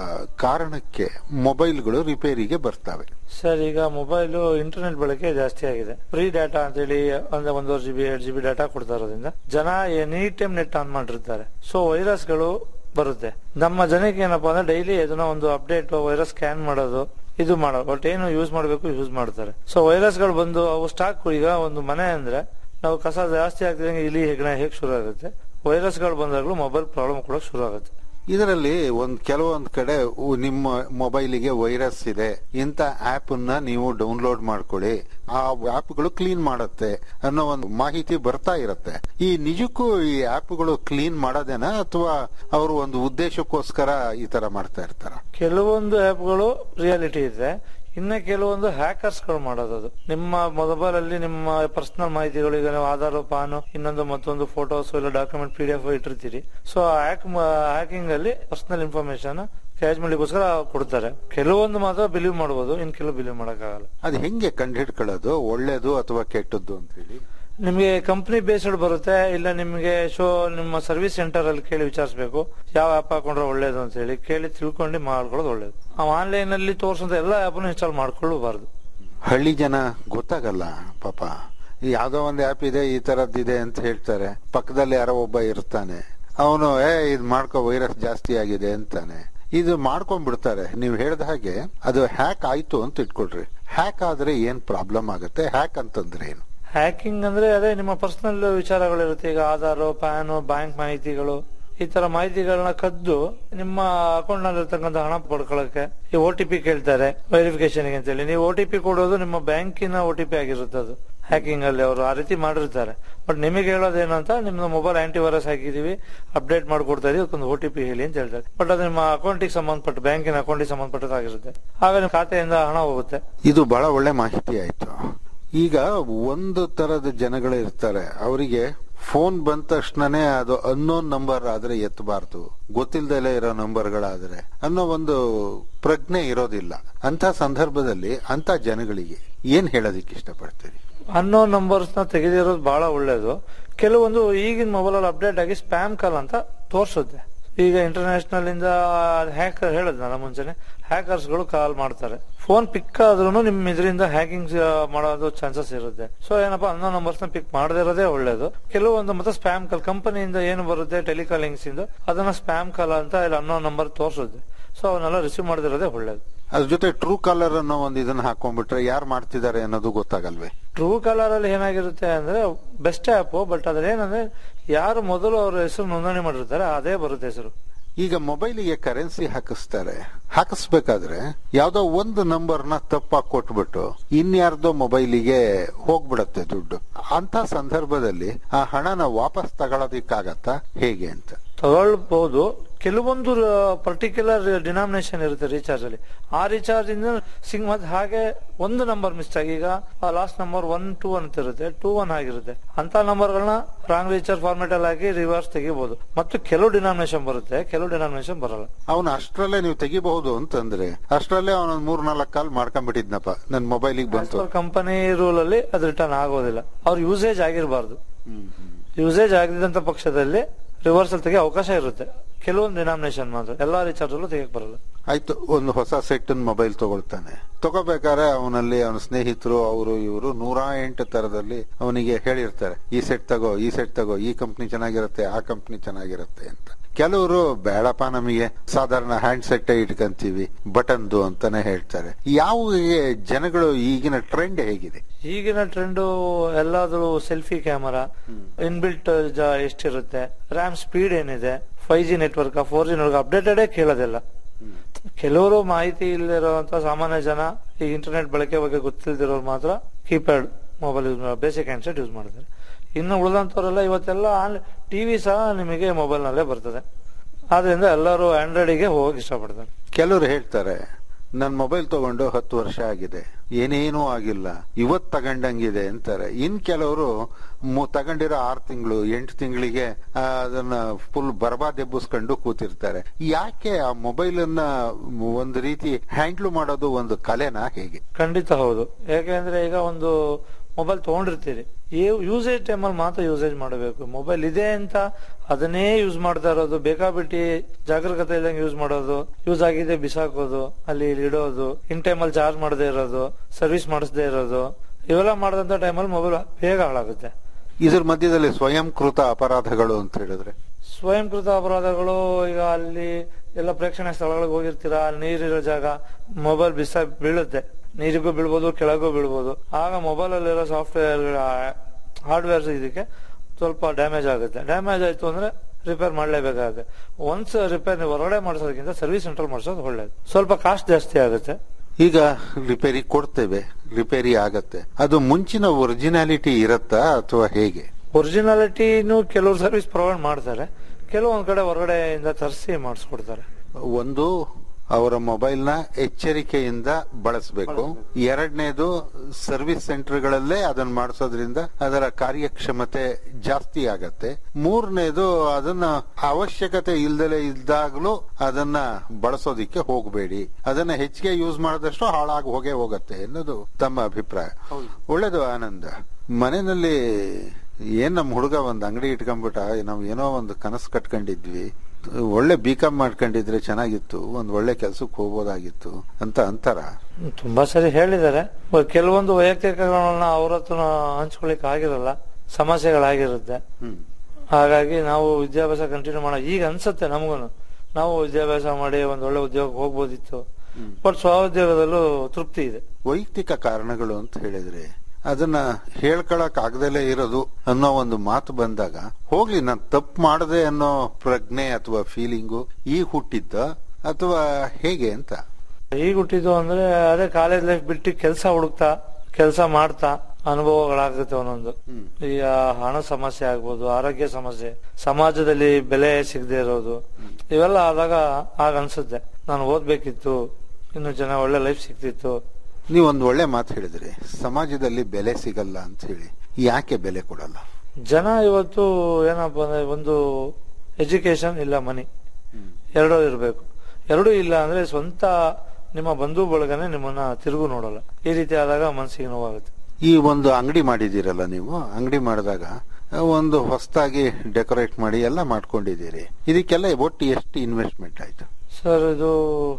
ಕಾರಣಕ್ಕೆ ಮೊಬೈಲ್ಗಳು ರಿಪೇರಿಗೆ ಬರ್ತವೆ ಸರ್ ಈಗ ಮೊಬೈಲ್ ಇಂಟರ್ನೆಟ್ ಬಳಕೆ ಜಾಸ್ತಿ ಆಗಿದೆ ಫ್ರೀ ಡಾಟಾ ಅಂತೇಳಿ ಅಂದ್ರೆ ಒಂದೂವರೆ ಜಿಬಿ ಎರಡು ಜಿಬಿ ಡಾಟಾ ಕೊಡ್ತಾ ಇರೋದ್ರಿಂದ ಜನ ಎನಿ ಟೈಮ್ ನೆಟ್ ಆನ್ ಮಾಡಿರ್ತಾರೆ ಸೊ ವೈರಸ್ಗಳು ಬರುತ್ತೆ ನಮ್ಮ ಜನಕ್ಕೆ ಏನಪ್ಪಾ ಅಂದ್ರೆ ಡೈಲಿ ಅದನ್ನ ಒಂದು ಅಪ್ಡೇಟ್ ವೈರಸ್ ಸ್ಕ್ಯಾನ್ ಮಾಡೋದು ಇದು ಮಾಡೋದು ಬಟ್ ಏನು ಯೂಸ್ ಮಾಡಬೇಕು ಯೂಸ್ ಮಾಡ್ತಾರೆ ಸೊ ವೈರಸ್ಗಳು ಬಂದು ಅವು ಸ್ಟಾಕ್ ಈಗ ಒಂದು ಮನೆ ಅಂದ್ರೆ ನಾವು ಕಸ ಜಾಸ್ತಿ ಆಗ್ತಿದಂಗೆ ಇಲಿ ಹೆಗ್ಣ ಹೇಗೆ ಶುರು ಆಗುತ್ತೆ ವೈರಸ್ಗಳು ಬಂದಾಗಲೂ ಮೊಬೈಲ್ ಪ್ರಾಬ್ಲಮ್ ಕೂಡ ಶುರು ಆಗುತ್ತೆ ಇದರಲ್ಲಿ ಒಂದ್ ಕೆಲವೊಂದ್ ಕಡೆ ಉ- ನಿಮ್ಮ ಮೊಬೈಲಿಗೆ ವೈರಸ್ ಇದೆ ಇಂಥ ಆಪ್ ಅನ್ನ ನೀವು ಡೌನ್ಲೋಡ್ ಮಾಡ್ಕೊಳ್ಳಿ ಆ ಆಪ್ಗಳು ಕ್ಲೀನ್ ಮಾಡುತ್ತೆ ಅನ್ನೋ ಒಂದು ಮಾಹಿತಿ ಬರ್ತಾ ಇರತ್ತೆ ಈ ನಿಜಕ್ಕೂ ಈ ಆಪ್ಗಳು ಕ್ಲೀನ್ ಮಾಡೋದೇನಾ ಅಥವಾ ಅವರು ಒಂದು ಉದ್ದೇಶಕ್ಕೋಸ್ಕರ ಈ ತರ ಮಾಡ್ತಾ ಇರ್ತಾರ ಕೆಲವೊಂದು ಆಪ್ಗಳು ರಿಯಾಲಿಟಿ ಇದೆ ಇನ್ನ ಕೆಲವೊಂದು ಹ್ಯಾಕರ್ಸ್ ಗಳು ಮಾಡೋದು ಅದು. ನಿಮ್ಮ ಮೊಬೈಲ್ ಅಲ್ಲಿ ನಿಮ್ಮ ಪರ್ಸನಲ್ ಮಾಹಿತಿಗಳು ಈಗ ನೀವು ಆಧಾರ್ ಪಾನ್ ಇನ್ನೊಂದು ಮತ್ತೊಂದು ಫೋಟೋಸ್ ಇಲ್ಲ ಡಾಕ್ಯುಮೆಂಟ್ ಪಿ ಡಿ ಎಫ್ ಇಟ್ಟಿರ್ತೀರಿ ಸೊ ಹ್ಯಾಕ್ ಹ್ಯಾಕಿಂಗ್ ಅಲ್ಲಿ ಪರ್ಸನಲ್ ಇನ್ಫಾರ್ಮೇಶನ್ ಕ್ಯಾಚ್ ಮಾಡ್ಲಿಕ್ಕೋಸ್ಕರ ಕೊಡ್ತಾರೆ ಕೆಲವೊಂದು ಮಾತ್ರ ಬಿಲೀವ್ ಮಾಡಬಹುದು ಇನ್ ಕೆಲವು ಬಿಲೀವ್ ಮಾಡಕ್ಕಾಗಲ್ಲ ಅದು ಹೆಂಗೆ ಕಂಡುಹಿಡ್ಕೊಳ್ಳೋದು ಒಳ್ಳೇದು ಅಥವಾ ಕೆಟ್ಟದ್ದು ಅಂತ ಹೇಳಿ ನಿಮಗೆ ಕಂಪನಿ ಬೇಸ್ಡ್ ಬರುತ್ತೆ ಇಲ್ಲ ನಿಮಗೆ ಶೋ ನಿಮ್ಮ ಸರ್ವಿಸ್ ಸೆಂಟರ್ ಅಲ್ಲಿ ಕೇಳಿ ವಿಚಾರಿಸಬೇಕು ಯಾವ ಆಪ್ ಹಾಕೊಂಡ್ರೆ ಒಳ್ಳೇದು ಅಂತ ಹೇಳಿ ಕೇಳಿ ತಿಳ್ಕೊಂಡು ಮಾಡ್ಕೊಳ್ಳೋದು ಒಳ್ಳೇದು ಆನ್ಲೈನ್ ಅಲ್ಲಿ ತೋರಿಸೋ ಎಲ್ಲ ಆಪ್ ಇನ್ಸ್ಟಾಲ್ ಮಾಡ್ಕೊಳ್ಳಬಾರ್ದು ಹಳ್ಳಿ ಜನ ಗೊತ್ತಾಗಲ್ಲ ಪಾಪ ಯಾವ್ದೋ ಒಂದು ಆಪ್ ಇದೆ ಈ ತರದ್ದಿದೆ ಅಂತ ಹೇಳ್ತಾರೆ ಪಕ್ಕದಲ್ಲಿ ಯಾರೋ ಒಬ್ಬ ಇರ್ತಾನೆ ಅವನು ಏ ಇದ್ ಮಾಡ್ಕೋ ವೈರಸ್ ಜಾಸ್ತಿ ಆಗಿದೆ ಅಂತಾನೆ ಇದು ಮಾಡ್ಕೊಂಡ್ ಬಿಡ್ತಾರೆ ನೀವು ಹೇಳ್ದ ಹಾಗೆ ಅದು ಹ್ಯಾಕ್ ಆಯ್ತು ಅಂತ ಇಟ್ಕೊಳ್ರಿ ಹ್ಯಾಕ್ ಆದ್ರೆ ಏನ್ ಪ್ರಾಬ್ಲಮ್ ಆಗುತ್ತೆ ಹ್ಯಾಕ್ ಅಂತಂದ್ರೆ ಏನು ಹ್ಯಾಕಿಂಗ್ ಅಂದ್ರೆ ಅದೇ ನಿಮ್ಮ ಪರ್ಸನಲ್ ವಿಚಾರಗಳಿರುತ್ತೆ ಈಗ ಆಧಾರ್ ಪ್ಯಾನ್ ಬ್ಯಾಂಕ್ ಮಾಹಿತಿಗಳು ಈ ತರ ಮಾಹಿತಿಗಳನ್ನ ಕದ್ದು ನಿಮ್ಮ ಅಕೌಂಟ್ ನಲ್ಲಿರ್ತಕ್ಕಂಥ ಹಣ ಪಡ್ಕೊಳ್ಳಕ್ಕೆ ಈ ಓ ಟಿ ಪಿ ಕೇಳ್ತಾರೆ ವೆರಿಫಿಕೇಶನ್ ಅಂತ ಹೇಳಿ ನೀವು ಓ ಟಿ ಪಿ ಕೊಡೋದು ನಿಮ್ಮ ಬ್ಯಾಂಕಿನ ಓ ಟಿ ಪಿ ಆಗಿರುತ್ತೆ ಅದು ಹ್ಯಾಕಿಂಗ್ ಅಲ್ಲಿ ಅವರು ಆ ರೀತಿ ಮಾಡಿರ್ತಾರೆ ಬಟ್ ನಿಮಗೆ ಹೇಳೋದೇನಂತ ನಿಮ್ಮ ಮೊಬೈಲ್ ಆಂಟಿ ವೈರಸ್ ಹಾಕಿದೀವಿ ಅಪ್ಡೇಟ್ ಮಾಡ್ಕೊಡ್ತಾ ಇದೀವಿ ಒಂದು ಓ ಟಿ ಪಿ ಹೇಳಿ ಅಂತ ಹೇಳ್ತಾರೆ ಬಟ್ ಅದು ನಿಮ್ಮ ಅಕೌಂಟಿಗೆ ಸಂಬಂಧಪಟ್ಟ ಬ್ಯಾಂಕಿನ ಅಕೌಂಟಿಗೆ ಸಂಬಂಧಪಟ್ಟದಾಗಿರುತ್ತೆ ಆಗ ನಿಮ್ಮ ಖಾತೆಯಿಂದ ಹಣ ಹೋಗುತ್ತೆ ಇದು ಬಹಳ ಒಳ್ಳೆ ಮಾಹಿತಿ ಆಯ್ತು ಈಗ ಒಂದು ತರದ ಜನಗಳು ಇರ್ತಾರೆ ಅವರಿಗೆ ಫೋನ್ ಬಂದ ತಕ್ಷಣನೇ ಅದು ಅನ್ನೋನ್ ನಂಬರ್ ಆದ್ರೆ ಎತ್ತಬಾರ್ದು ಗೊತ್ತಿಲ್ದಲೇ ಇರೋ ನಂಬರ್ಗಳಾದ್ರೆ ಅನ್ನೋ ಒಂದು ಪ್ರಜ್ಞೆ ಇರೋದಿಲ್ಲ ಅಂತ ಸಂದರ್ಭದಲ್ಲಿ ಅಂತ ಜನಗಳಿಗೆ ಏನ್ ಹೇಳೋದಿಕ್ಕೆ ಇಷ್ಟಪಡ್ತೀರಿ ಅನ್ನೋ ನಂಬರ್ಸ್ ನ ತೆಗೆದಿರೋದು ಬಹಳ ಒಳ್ಳೇದು ಕೆಲವೊಂದು ಈಗಿನ ಮೊಬೈಲ್ ಅಲ್ಲಿ ಅಪ್ಡೇಟ್ ಆಗಿ ಸ್ಪ್ಯಾಮ್ ಕಾಲ್ ಅಂತ ತೋರಿಸುತ್ತೆ ಈಗ ಇಂಟರ್ನ್ಯಾಷನಲ್ ಇಂದ ಹ್ಯಾಕರ್ ಹೇಳಿದ್ನಲ್ಲ ಮುಂಚೆನೆ ಹ್ಯಾಕರ್ಸ್ ಗಳು ಕಾಲ್ ಮಾಡ್ತಾರೆ ಫೋನ್ ಪಿಕ್ ಆದ್ರೂ ನಿಮ್ ಇದರಿಂದ ಹ್ಯಾಕಿಂಗ್ ಮಾಡೋದು ಚಾನ್ಸಸ್ ಇರುತ್ತೆ ಸೊ ಏನಪ್ಪಾ ಅನ್ನೋ ನಂಬರ್ಸ್ ನ ಪಿಕ್ ಮಾಡದೇ ಇರೋದೇ ಒಳ್ಳೇದು ಕೆಲವೊಂದು ಮತ್ತೆ ಸ್ಪ್ಯಾಮ್ ಕಾಲ್ ಕಂಪನಿಯಿಂದ ಏನು ಬರುತ್ತೆ ಟೆಲಿಕಾಲಿಂಗ್ಸ್ ಇಂದ ಅದನ್ನ ಸ್ಪ್ಯಾಮ್ ಕಾಲ್ ಅಂತ ಇಲ್ಲಿ ಅನ್ನೋ ನಂಬರ್ ತೋರಿಸುತ್ತೆ ಸೊ ಅವನ್ನೆಲ್ಲ ರಿಸೀವ್ ಮಾಡದಿರೋದೇ ಒಳ್ಳೇದು ಅದ್ರ ಜೊತೆ ಟ್ರೂ ಕಾಲರ್ ಅನ್ನೋ ಒಂದು ಇದನ್ನ ಹಾಕೊಂಡ್ಬಿಟ್ರೆ ಯಾರು ಮಾಡ್ತಿದ್ದಾರೆ ಅನ್ನೋದು ಗೊತ್ತಾಗಲ್ವೇ ಟ್ರೂ ಕಲರ್ ಅಲ್ಲಿ ಏನಾಗಿರುತ್ತೆ ಅಂದ್ರೆ ಬೆಸ್ಟ್ ಆಪ್ ಬಟ್ ಅದ್ರ ಏನಂದ್ರೆ ಯಾರು ಮೊದಲು ಅವ್ರ ಹೆಸರು ನೋಂದಣಿ ಮಾಡಿರ್ತಾರೆ ಅದೇ ಬರುತ್ತೆ ಹೆಸರು ಈಗ ಮೊಬೈಲಿಗೆ ಕರೆನ್ಸಿ ಹಾಕಿಸ್ತಾರೆ ಹಾಕಿಸ್ಬೇಕಾದ್ರೆ ಯಾವ್ದೋ ಒಂದು ನಂಬರ್ ನ ತಪ್ಪಾಗಿ ಕೊಟ್ಬಿಟ್ಟು ಇನ್ಯಾರ್ದೋ ಮೊಬೈಲಿಗೆ ಹೋಗ್ಬಿಡತ್ತೆ ದುಡ್ಡು ಅಂತ ಸಂದರ್ಭದಲ್ಲಿ ಆ ಹಣನ ವಾಪಸ್ ತಗೊಳೋದಿಕ್ಕಾಗತ್ತಾ ಹೇಗೆ ಅಂತ ತಗೊಳ್ಬಹುದು ಕೆಲವೊಂದು ಪರ್ಟಿಕ್ಯುಲರ್ ಡಿನಾಮಿನೇಷನ್ ಇರುತ್ತೆ ರೀಚಾರ್ಜ್ ಅಲ್ಲಿ ಆ ರೀಚಾರ್ಜ್ ಇಂದ ಸಿಂಗ್ ಮತ್ತೆ ಹಾಗೆ ಒಂದು ನಂಬರ್ ಮಿಸ್ ಆಗಿ ಈಗ ಲಾಸ್ಟ್ ನಂಬರ್ ಒನ್ ಟೂ ಅಂತ ಇರುತ್ತೆ ಟೂ ಒನ್ ಆಗಿರುತ್ತೆ ಅಂತ ನಂಬರ್ ಗಳನ್ನ ರಾಂಗ್ ರೀಚಾರ್ಜ್ ಫಾರ್ಮೆಟ್ ಅಲ್ಲಿ ಹಾಕಿ ರಿವರ್ಸ್ ತೆಗಿಬಹುದು ಮತ್ತು ಕೆಲವು ಡಿನಾಮಿನೇಷನ್ ಬರುತ್ತೆ ಕೆಲವು ಡಿನಾಮಿನೇಷನ್ ಬರಲ್ಲ ಅವನು ಅಷ್ಟ್ರಲ್ಲೇ ನೀವು ತೆಗಿಬಹುದು ಅಂತಂದ್ರೆ ಅಷ್ಟ್ರಲ್ಲೇ ಅವನೊಂದ್ ಮೂರ್ ನಾಲ್ಕು ಕಾಲ್ ಮಾಡ್ಕೊಂಡ್ಬಿಟ್ಟಿದ್ನಪ್ಪ ನನ್ ಮೊಬೈಲಿಗೆ ಬಂತು ಕಂಪನಿ ರೂಲ್ ಅಲ್ಲಿ ಅದು ರಿಟರ್ನ್ ಆಗೋದಿಲ್ಲ ಅವ್ರ ಯೂಸೇಜ್ ಆಗಿರಬಾರ್ದು ಯೂಸೇಜ್ ಆಗದಿದ್ದಂತ ಪಕ್ಷದಲ್ಲಿ ರಿವರ್ಸಲ್ ತೆಗೆ ಅವಕಾಶ ಇರುತ್ತೆ ಕೆಲವೊಂದು ಡಿನಾಮಿನೇಷನ್ ಮಾತ್ರ ಎಲ್ಲಾ ರೀಚಾರ್ಜ್ ಅಲ್ಲೂ ತೆಗಿಯಕ್ ಬರಲ್ಲ ಆಯ್ತು ಒಂದು ಹೊಸ ಸೆಟ್ ಮೊಬೈಲ್ ತಗೊಳ್ತಾನೆ ತಗೋಬೇಕಾದ್ರೆ ಅವನಲ್ಲಿ ಅವನ ಸ್ನೇಹಿತರು ಅವರು ಇವರು ನೂರಾ ಎಂಟು ತರದಲ್ಲಿ ಅವನಿಗೆ ಹೇಳಿರ್ತಾರೆ ಈ ಸೆಟ್ ತಗೋ ಈ ಸೆಟ್ ತಗೋ ಈ ಕಂಪ್ನಿ ಚೆನ್ನಾಗಿರುತ್ತೆ ಆ ಕಂಪ್ನಿ ಚೆನ್ನಾಗಿರುತ್ತೆ ಅಂತ ಕೆಲವರು ಬೇಡಪ್ಪ ನಮಗೆ ಸಾಧಾರಣ ಹ್ಯಾಂಡ್ ಸೆಟ್ ಇಟ್ಕಂತೀವಿ ಬಟನ್ದು ಅಂತಾನೆ ಹೇಳ್ತಾರೆ ಯಾವ ಜನಗಳು ಈಗಿನ ಟ್ರೆಂಡ್ ಹೇಗಿದೆ ಈಗಿನ ಟ್ರೆಂಡ್ ಎಲ್ಲಾದ್ರೂ ಸೆಲ್ಫಿ ಕ್ಯಾಮರಾ ಇನ್ಬಿಲ್ಟ್ ಎಷ್ಟಿರುತ್ತೆ ರ್ಯಾಮ್ ಸ್ಪೀಡ್ ಏನಿದೆ five G network four G network ಅಪ್ಡೇಟೆಡೇ ಕೇಳೋದಿಲ್ಲ ಕೆಲವರು ಮಾಹಿತಿ ಇಲ್ಲದಿರುವಂತ ಸಾಮಾನ್ಯ ಜನ ಈ ಇಂಟರ್ನೆಟ್ ಬಳಕೆ ಬಗ್ಗೆ ಗೊತ್ತಿಲ್ದಿರೋರು ಮಾತ್ರ keypad mobile use basic handset use ಮಾಡ್ತಾರೆ ಇನ್ನು ಉಳಿದಂತವರೆಲ್ಲ ಇವತ್ತೆಲ್ಲ ಟಿವಿ ಸಹ ನಿಮಗೆ ಮೊಬೈಲ್ ನಲ್ಲೇ ಬರ್ತದೆ ಆದ್ರಿಂದ ಎಲ್ಲರೂ ಆಂಡ್ರಾಯ್ಡಿಗೆ ಹೋಗಕ್ ಇಷ್ಟಪಡ್ತಾರೆ ಕೆಲವರು ಹೇಳ್ತಾರೆ ನನ್ ಮೊಬೈಲ್ ತಗೊಂಡು ಹತ್ತು ವರ್ಷ ಆಗಿದೆ ಏನೇನೂ ಆಗಿಲ್ಲ ಇವತ್ ತಗೊಂಡಂಗಿದೆ ಅಂತಾರೆ ಇನ್ ಕೆಲವರು ತಗೊಂಡಿರೋ ಆರ್ ತಿಂಗಳು ಎಂಟು ತಿಂಗಳಿಗೆ ಅದನ್ನ ಫುಲ್ ಬರ್ಬಾದ್ ಎಬ್ಬಿಸ್ಕೊಂಡು ಕೂತಿರ್ತಾರೆ ಯಾಕೆ ಆ ಮೊಬೈಲ್ ಅನ್ನ ಒಂದು ರೀತಿ ಹ್ಯಾಂಡ್ಲ್ ಮಾಡೋದು ಒಂದು ಕಲೆನಾ ಹೇಗೆ ಖಂಡಿತ ಹೌದು ಯಾಕೆಂದ್ರೆ ಈಗ ಒಂದು ಮೊಬೈಲ್ ತಗೊಂಡಿರ್ತೀರಿ ಯೂಸೇಜ್ ಟೈಮಲ್ಲಿ ಮಾತ್ರ ಯೂಸೇಜ್ ಮಾಡಬೇಕು ಮೊಬೈಲ್ ಇದೆ ಅಂತ ಅದನ್ನೇ ಯೂಸ್ ಮಾಡ್ತಾ ಇರೋದು ಬೇಕಾಬಿಟ್ಟಿ ಜಾಗರೂಕತೆ ಇಲ್ದಂಗೆ ಯೂಸ್ ಮಾಡೋದು ಯೂಸ್ ಆಗಿದೆ ಬಿಸಾಕೋದು ಅಲ್ಲಿ ಇಲ್ಲಿ ಇಡೋದು ಇನ್ ಟೈಮಲ್ಲಿ ಚಾರ್ಜ್ ಮಾಡದೇ ಇರೋದು ಸರ್ವಿಸ್ ಮಾಡಿಸದೇ ಇರೋದು ಇವೆಲ್ಲ ಮಾಡಿದಂತ ಟೈಮಲ್ಲಿ ಮೊಬೈಲ್ ಬೇಗ ಹಾಳಾಗುತ್ತೆ ಇದ್ರ ಮಧ್ಯದಲ್ಲಿ ಸ್ವಯಂಕೃತ ಅಪರಾಧಗಳು ಅಂತ ಹೇಳಿದ್ರೆ ಸ್ವಯಂಕೃತ ಅಪರಾಧಗಳು ಈಗ ಅಲ್ಲಿ ಎಲ್ಲ ಪ್ರೇಕ್ಷಣೀಯ ಸ್ಥಳಗಳಿಗೆ ಹೋಗಿರ್ತೀರಾ ಅಲ್ಲಿ ನೀರಿರೋ ಜಾಗ ಮೊಬೈಲ್ ಬಿಸ ಬೀಳುತ್ತೆ ನೀರಿಗೂ ಬೀಳ್ಬೋದು ಕೆಳಗೂ ಬೀಳ್ಬೋದು ಆಗ ಮೊಬೈಲ್ ಅಲ್ಲಿರೋ ಸಾಫ್ಟ್ವೇರ್ ಹಾರ್ಡ್ವೇರ್ಸ್ ಇದಕ್ಕೆ ಸ್ವಲ್ಪ ಡ್ಯಾಮೇಜ್ ಆಗುತ್ತೆ ಡ್ಯಾಮೇಜ್ ಆಯ್ತು ಅಂದ್ರೆ ರಿಪೇರ್ ಮಾಡ್ಲೇಬೇಕಾಗುತ್ತೆ ಒನ್ಸ್ ರಿಪೇರ್ ನೀವು ಹೊರಗಡೆ ಮಾಡಿಸೋದಕ್ಕಿಂತ ಸರ್ವಿಸ್ ಸೆಂಟರ್ ಮಾಡಿಸೋದು ಒಳ್ಳೇದು ಸ್ವಲ್ಪ ಕಾಸ್ಟ್ ಜಾಸ್ತಿ ಆಗುತ್ತೆ ಈಗ ರಿಪೇರಿ ಕೊಡ್ತೇವೆ ರಿಪೇರಿ ಆಗತ್ತೆ ಅದು ಮುಂಚಿನ ಒರಿಜಿನಾಲಿಟಿ ಇರತ್ತಾ ಅಥವಾ ಹೇಗೆ ಒರಿಜಿನಾಲಿಟಿನೂ ಕೆಲವರು ಸರ್ವಿಸ್ ಪ್ರೊವೈಡ್ ಮಾಡ್ತಾರೆ ಕೆಲವೊಂದ್ ಕಡೆ ಹೊರಗಡೆಯಿಂದ ತರಿಸಿ ಮಾಡಿಸ್ಕೊಡ್ತಾರೆ ಒಂದು ಅವರ ಮೊಬೈಲ್ ನ ಎಚ್ಚರಿಕೆಯಿಂದ ಬಳಸಬೇಕು ಎರಡನೇದು ಸರ್ವಿಸ್ ಸೆಂಟರ್ಗಳಲ್ಲೇ ಅದನ್ನ ಮಾಡಿಸೋದ್ರಿಂದ ಅದರ ಕಾರ್ಯಕ್ಷಮತೆ ಜಾಸ್ತಿ ಆಗತ್ತೆ ಮೂರನೇದು ಅದನ್ನ ಅವಶ್ಯಕತೆ ಇಲ್ದಲೆ ಇದ್ದಾಗಲೂ ಅದನ್ನ ಬಳಸೋದಿಕ್ಕೆ ಹೋಗಬೇಡಿ ಅದನ್ನ ಹೆಚ್ಚಿಗೆ ಯೂಸ್ ಮಾಡಿದಷ್ಟು ಹಾಳಾಗಿ ಹೋಗೇ ಹೋಗತ್ತೆ ಅನ್ನೋದು ತಮ್ಮ ಅಭಿಪ್ರಾಯ ಒಳ್ಳೇದು ಆನಂದ ಮನೆಯಲ್ಲಿ ಏನ್ ನಮ್ ಹುಡುಗ ಒಂದ್ ಅಂಗಡಿ ಇಟ್ಕೊಂಡ್ಬಿಟ್ಟ ನಾವ್ ಏನೋ ಒಂದು ಕನಸು ಕಟ್ಕೊಂಡಿದ್ವಿ ಒಳ್ಳೆ ಬಿಕಾಮ್ ಮಾಡ್ಕೊಂಡಿದ್ರೆ ಚೆನ್ನಾಗಿತ್ತು ಒಂದ್ ಒಳ್ಳೆ ಕೆಲ್ಸಕ್ಕೆ ಹೋಗ್ಬೋದಾಗಿತ್ತು ಅಂತ ಅಂತಾರ ತುಂಬಾ ಸರಿ ಹೇಳಿದ್ದಾರೆ ಬಟ್ ಕೆಲವೊಂದು ವೈಯಕ್ತಿಕಗಳನ್ನ ಅವ್ರ ಹತ್ರ ಹಂಚ್ಕೊಳಿಕ್ ಆಗಿರಲ್ಲ ಸಮಸ್ಯೆಗಳಾಗಿರುತ್ತೆ ಹಾಗಾಗಿ ನಾವು ವಿದ್ಯಾಭ್ಯಾಸ ಕಂಟಿನ್ಯೂ ಮಾಡೋ ಈಗ ಅನ್ಸುತ್ತೆ ನಮಗೂನು ನಾವು ವಿದ್ಯಾಭ್ಯಾಸ ಮಾಡಿ ಒಂದ್ ಒಳ್ಳೆ ಉದ್ಯೋಗ ಹೋಗ್ಬೋದಿತ್ತು ಬಟ್ ಸ್ವಉದ್ಯೋಗದಲ್ಲೂ ತೃಪ್ತಿ ಇದೆ ವೈಯಕ್ತಿಕ ಕಾರಣಗಳು ಅಂತ ಹೇಳಿದ್ರೆ ಅದನ್ನ ಹೇಳ್ಕೊಳಕ್ ಆಗದಲ್ಲೇ ಇರೋದು ಅನ್ನೋ ಒಂದು ಮಾತು ಬಂದಾಗ ಹೋಗ್ಲಿ ನಾನು ತಪ್ಪು ಮಾಡದೆ ಅನ್ನೋ ಪ್ರಜ್ಞೆ ಅಥವಾ ಫೀಲಿಂಗು ಈಗ ಹುಟ್ಟಿದ್ದ ಅಥವಾ ಹೇಗೆ ಅಂತ ಈಗ ಹುಟ್ಟಿದ್ದು ಅಂದ್ರೆ ಅದೇ ಕಾಲೇಜ್ ಲೈಫ್ ಬಿಟ್ಟು ಕೆಲಸ ಹುಡುಕ್ತಾ ಕೆಲಸ ಮಾಡ್ತಾ ಅನುಭವಗಳಾಗುತ್ತೆ ಒಂದೊಂದು ಈಗ ಹಣ ಸಮಸ್ಯೆ ಆಗ್ಬೋದು ಆರೋಗ್ಯ ಸಮಸ್ಯೆ ಸಮಾಜದಲ್ಲಿ ಬೆಲೆ ಸಿಗದೆ ಇರೋದು ಇವೆಲ್ಲ ಆದಾಗ ಆಗ ಅನ್ಸುತ್ತೆ ನಾನು ಓದ್ಬೇಕಿತ್ತು ಇನ್ನು ಚೆನ್ನಾಗಿ ಒಳ್ಳೆ ಲೈಫ್ ಸಿಗ್ತಿತ್ತು ನೀವು ಒಂದು ಒಳ್ಳೆ ಮಾತು ಹೇಳಿದ್ರಿ ಸಮಾಜದಲ್ಲಿ ಬೆಲೆ ಸಿಗಲ್ಲ ಅಂತ ಹೇಳಿ ಯಾಕೆ ಬೆಲೆ ಕೊಡಲ್ಲ ಜನ ಇವತ್ತು ಏನಪ್ಪ ಅಂದ್ರೆ ಒಂದು ಎಜುಕೇಶನ್ ಇಲ್ಲ ಮನಿ ಎರಡೂ ಇರಬೇಕು ಎರಡೂ ಇಲ್ಲ ಅಂದ್ರೆ ಸ್ವಂತ ನಿಮ್ಮ ಬಂಧು ಬಳಗನೆ ನಿಮ್ಮನ್ನ ತಿರುಗು ನೋಡಲ್ಲ ಈ ರೀತಿ ಆದಾಗ ಮನಸ್ಸಿಗೆ ನೋವಾಗುತ್ತೆ ಈ ಒಂದು ಅಂಗಡಿ ಮಾಡಿದ್ದೀರಲ್ಲ ನೀವು ಅಂಗಡಿ ಮಾಡಿದಾಗ ಒಂದು ಹೊಸದಾಗಿ ಡೆಕೋರೇಟ್ ಮಾಡಿ ಎಲ್ಲ ಮಾಡ್ಕೊಂಡಿದ್ದೀರಿ ಇದಕ್ಕೆಲ್ಲ ಒಟ್ಟು ಎಷ್ಟು ಇನ್ವೆಸ್ಟ್ಮೆಂಟ್ ಆಯ್ತು ಸರ್ ಇದು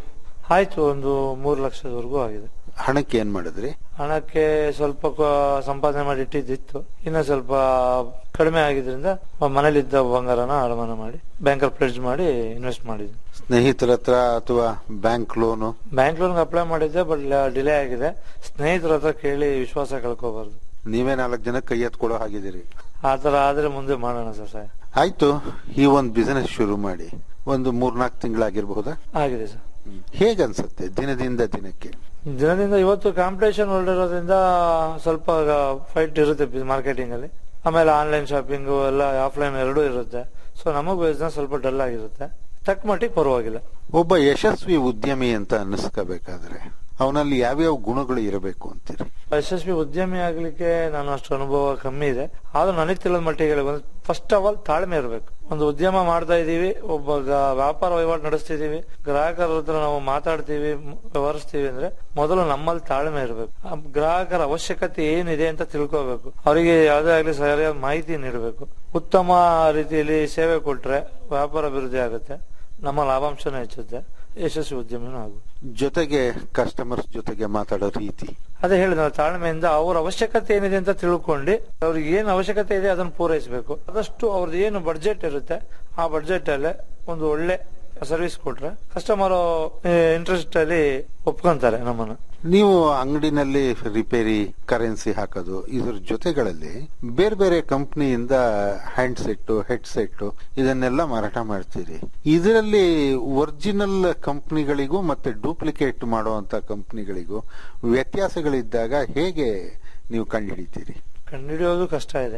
ಆಯ್ತು ಒಂದು ಮೂರು ಲಕ್ಷದವರೆಗೂ ಆಗಿದೆ ಹಣಕ್ಕೆ ಏನ್ ಮಾಡಿದ್ರಿ ಹಣಕ್ಕೆ ಸ್ವಲ್ಪ ಕ- ಸಂಪಾದನೆ ಮಾಡಿ ಇಟ್ಟಿದ್ದಿತ್ತು ಇನ್ನ ಸ್ವಲ್ಪ ಕಡಿಮೆ ಆಗಿದ್ರಿಂದ ಮನೇಲಿದ್ದ ಬಂಗಾರನ ಅಡಮಾನ ಮಾಡಿ ಬ್ಯಾಂಕಲ್ಲಿ ಪ್ಲೆಡ್ಜ್ ಮಾಡಿ ಇನ್ವೆಸ್ಟ್ ಮಾಡಿದ್ವಿ ಸ್ನೇಹಿತರ ಹತ್ರ ಅಥವಾ bank loan bank loan apply ಮಾಡಿದ್ದೆ ಬಟ್ ಡಿಲೇ ಆಗಿದೆ ಸ್ನೇಹಿತರ ಹತ್ರ ಕೇಳಿ ವಿಶ್ವಾಸ ಕಳ್ಕೋಬಾರ್ದು ನೀವೇ ನಾಲ್ಕು ಜನ ಕೈ ಎತ್ಕೊಡೋ ಹಾಗಿದ್ದೀರಿ ಆತರ ಆದ್ರೆ ಮುಂದೆ ಮಾಡೋಣ ಸರ್ ಸರ್ ಆಯ್ತು ಈ ಒಂದು ಬಿಸಿನೆಸ್ ಶುರು ಮಾಡಿ ಒಂದು ಮೂರ್ನಾಲ್ಕು ತಿಂಗಳಾಗಿರ್ಬಹುದಾ ಆಗಿದೆ ಸರ್ ಹೇಗನ್ಸುತ್ತೆ ದಿನದಿಂದ ದಿನಕ್ಕೆ ದಿನದಿಂದ ಇವತ್ತು ಕಾಂಪಿಟೇಷನ್ ವರ್ಲ್ಡ್ ಇರೋದ್ರಿಂದ ಸ್ವಲ್ಪ ಫೈಟ್ ಇರುತ್ತೆ ಮಾರ್ಕೆಟಿಂಗ್ ಅಲ್ಲಿ ಆಮೇಲೆ ಆನ್ಲೈನ್ ಶಾಪಿಂಗ್ ಎಲ್ಲ ಆಫ್ಲೈನ್ ಎರಡೂ ಇರುತ್ತೆ ಸೊ ನಮಗ್ ಬಿಸ್ನೆಸ್ ಸ್ವಲ್ಪ ಡಲ್ ಆಗಿರುತ್ತೆ ತಕ್ಕ ಮಟ್ಟಿಗೆ ಪರವಾಗಿಲ್ಲ ಒಬ್ಬ ಯಶಸ್ವಿ ಉದ್ಯಮಿ ಅಂತ ಅನ್ನಿಸ್ಕೋಬೇಕಾದ್ರೆ ಅವನಲ್ಲಿ ಯಾವ್ಯಾವ ಗುಣಗಳು ಇರಬೇಕು ಅಂತೀರಿ ಯಶಸ್ವಿ ಉದ್ಯಮಿ ಆಗ್ಲಿಕ್ಕೆ ನಾನು ಅಷ್ಟು ಅನುಭವ ಕಮ್ಮಿ ಇದೆ ಆದ್ರೂ ನನಗೆ ತಿಳಿದ ಮಟ್ಟಿಗೆ ಫಸ್ಟ್ ಆಫ್ ಆಲ್ ತಾಳ್ಮೆ ಇರಬೇಕು ಒಂದು ಉದ್ಯಮ ಮಾಡ್ತಾ ಇದೀವಿ ಒಬ್ಬ ಗ- ವ್ಯಾಪಾರ ವಹಿವಾಟು ನಡೆಸ್ತಿದೀವಿ ಗ್ರಾಹಕರ ಹತ್ರ ನಾವು ಮಾತಾಡ್ತೀವಿ ಮ್- ವ್ಯವಹರಿಸ್ತೀವಿ ಅಂದ್ರೆ ಮೊದಲು ನಮ್ಮಲ್ಲಿ ತಾಳ್ಮೆ ಇರಬೇಕು ಗ್ರಾಹಕರ ಅವಶ್ಯಕತೆ ಏನಿದೆ ಅಂತ ತಿಳ್ಕೋಬೇಕು ಅವರಿಗೆ ಯಾವುದೇ ಆಗ್ಲಿ ಸರಿಯಾದ ಮಾಹಿತಿ ನೀಡಬೇಕು ಉತ್ತಮ ರೀತಿಯಲ್ಲಿ ಸೇವೆ ಕೊಟ್ರೆ ವ್ಯಾಪಾರ ಅಭಿವೃದ್ಧಿ ಆಗುತ್ತೆ ನಮ್ಮ ಲಾಭಾಂಶನೂ ಹೆಚ್ಚುತ್ತೆ ಯಶಸ್ವಿ ಉದ್ಯಮಿನೂ ಆಗುತ್ತೆ ಜೊತೆಗೆ ಕಸ್ಟಮರ್ಸ್ ಜೊತೆಗೆ ಮಾತಾಡೋ ರೀತಿ ಅದೇ ಹೇಳಿದ ತಾಳ್ಮೆಯಿಂದ ಅವ್ರ ಅವಶ್ಯಕತೆ ಏನಿದೆ ಅಂತ ತಿಳ್ಕೊಂಡು ಅವ್ರಿಗೆ ಏನ್ ಅವಶ್ಯಕತೆ ಇದೆ ಅದನ್ನ ಪೂರೈಸಬೇಕು ಆದಷ್ಟು ಅವ್ರದ್ದು ಏನು ಬಡ್ಜೆಟ್ ಇರುತ್ತೆ ಆ ಬಡ್ಜೆಟ್ ಅಲ್ಲೇ ಒಂದು ಒಳ್ಳೆ ಸರ್ವಿಸ್ ಕೊಟ್ರೆ ಕಸ್ಟಮರ್ ಇಂಟ್ರೆಸ್ಟ್ ಅಲ್ಲಿ ಒಪ್ಕೊಂತಾರೆ ನಮ್ಮನ್ನ ನೀವು ಅಂಗಡಿನಲ್ಲಿ ರಿಪೇರಿ ಕರೆನ್ಸಿ ಹಾಕೋದು ಇದ್ರ ಜೊತೆಗಳಲ್ಲಿ ಬೇರೆ ಬೇರೆ ಕಂಪ್ನಿಯಿಂದ ಹ್ಯಾಂಡ್ ಸೆಟ್ ಹೆಡ್ ಸೆಟ್ ಇದನ್ನೆಲ್ಲ ಮಾರಾಟ ಮಾಡ್ತೀರಿ ಇದರಲ್ಲಿ ಒರಿಜಿನಲ್ ಕಂಪ್ನಿಗಳಿಗೂ ಮತ್ತೆ ಡೂಪ್ಲಿಕೇಟ್ ಮಾಡುವಂತ ಕಂಪ್ನಿಗಳಿಗೂ ವ್ಯತ್ಯಾಸಗಳಿದ್ದಾಗ ಹೇಗೆ ನೀವು ಕಂಡುಹಿಡಿತೀರಿ ಕಂಡುಹಿಡಿಯೋದು ಕಷ್ಟ ಇದೆ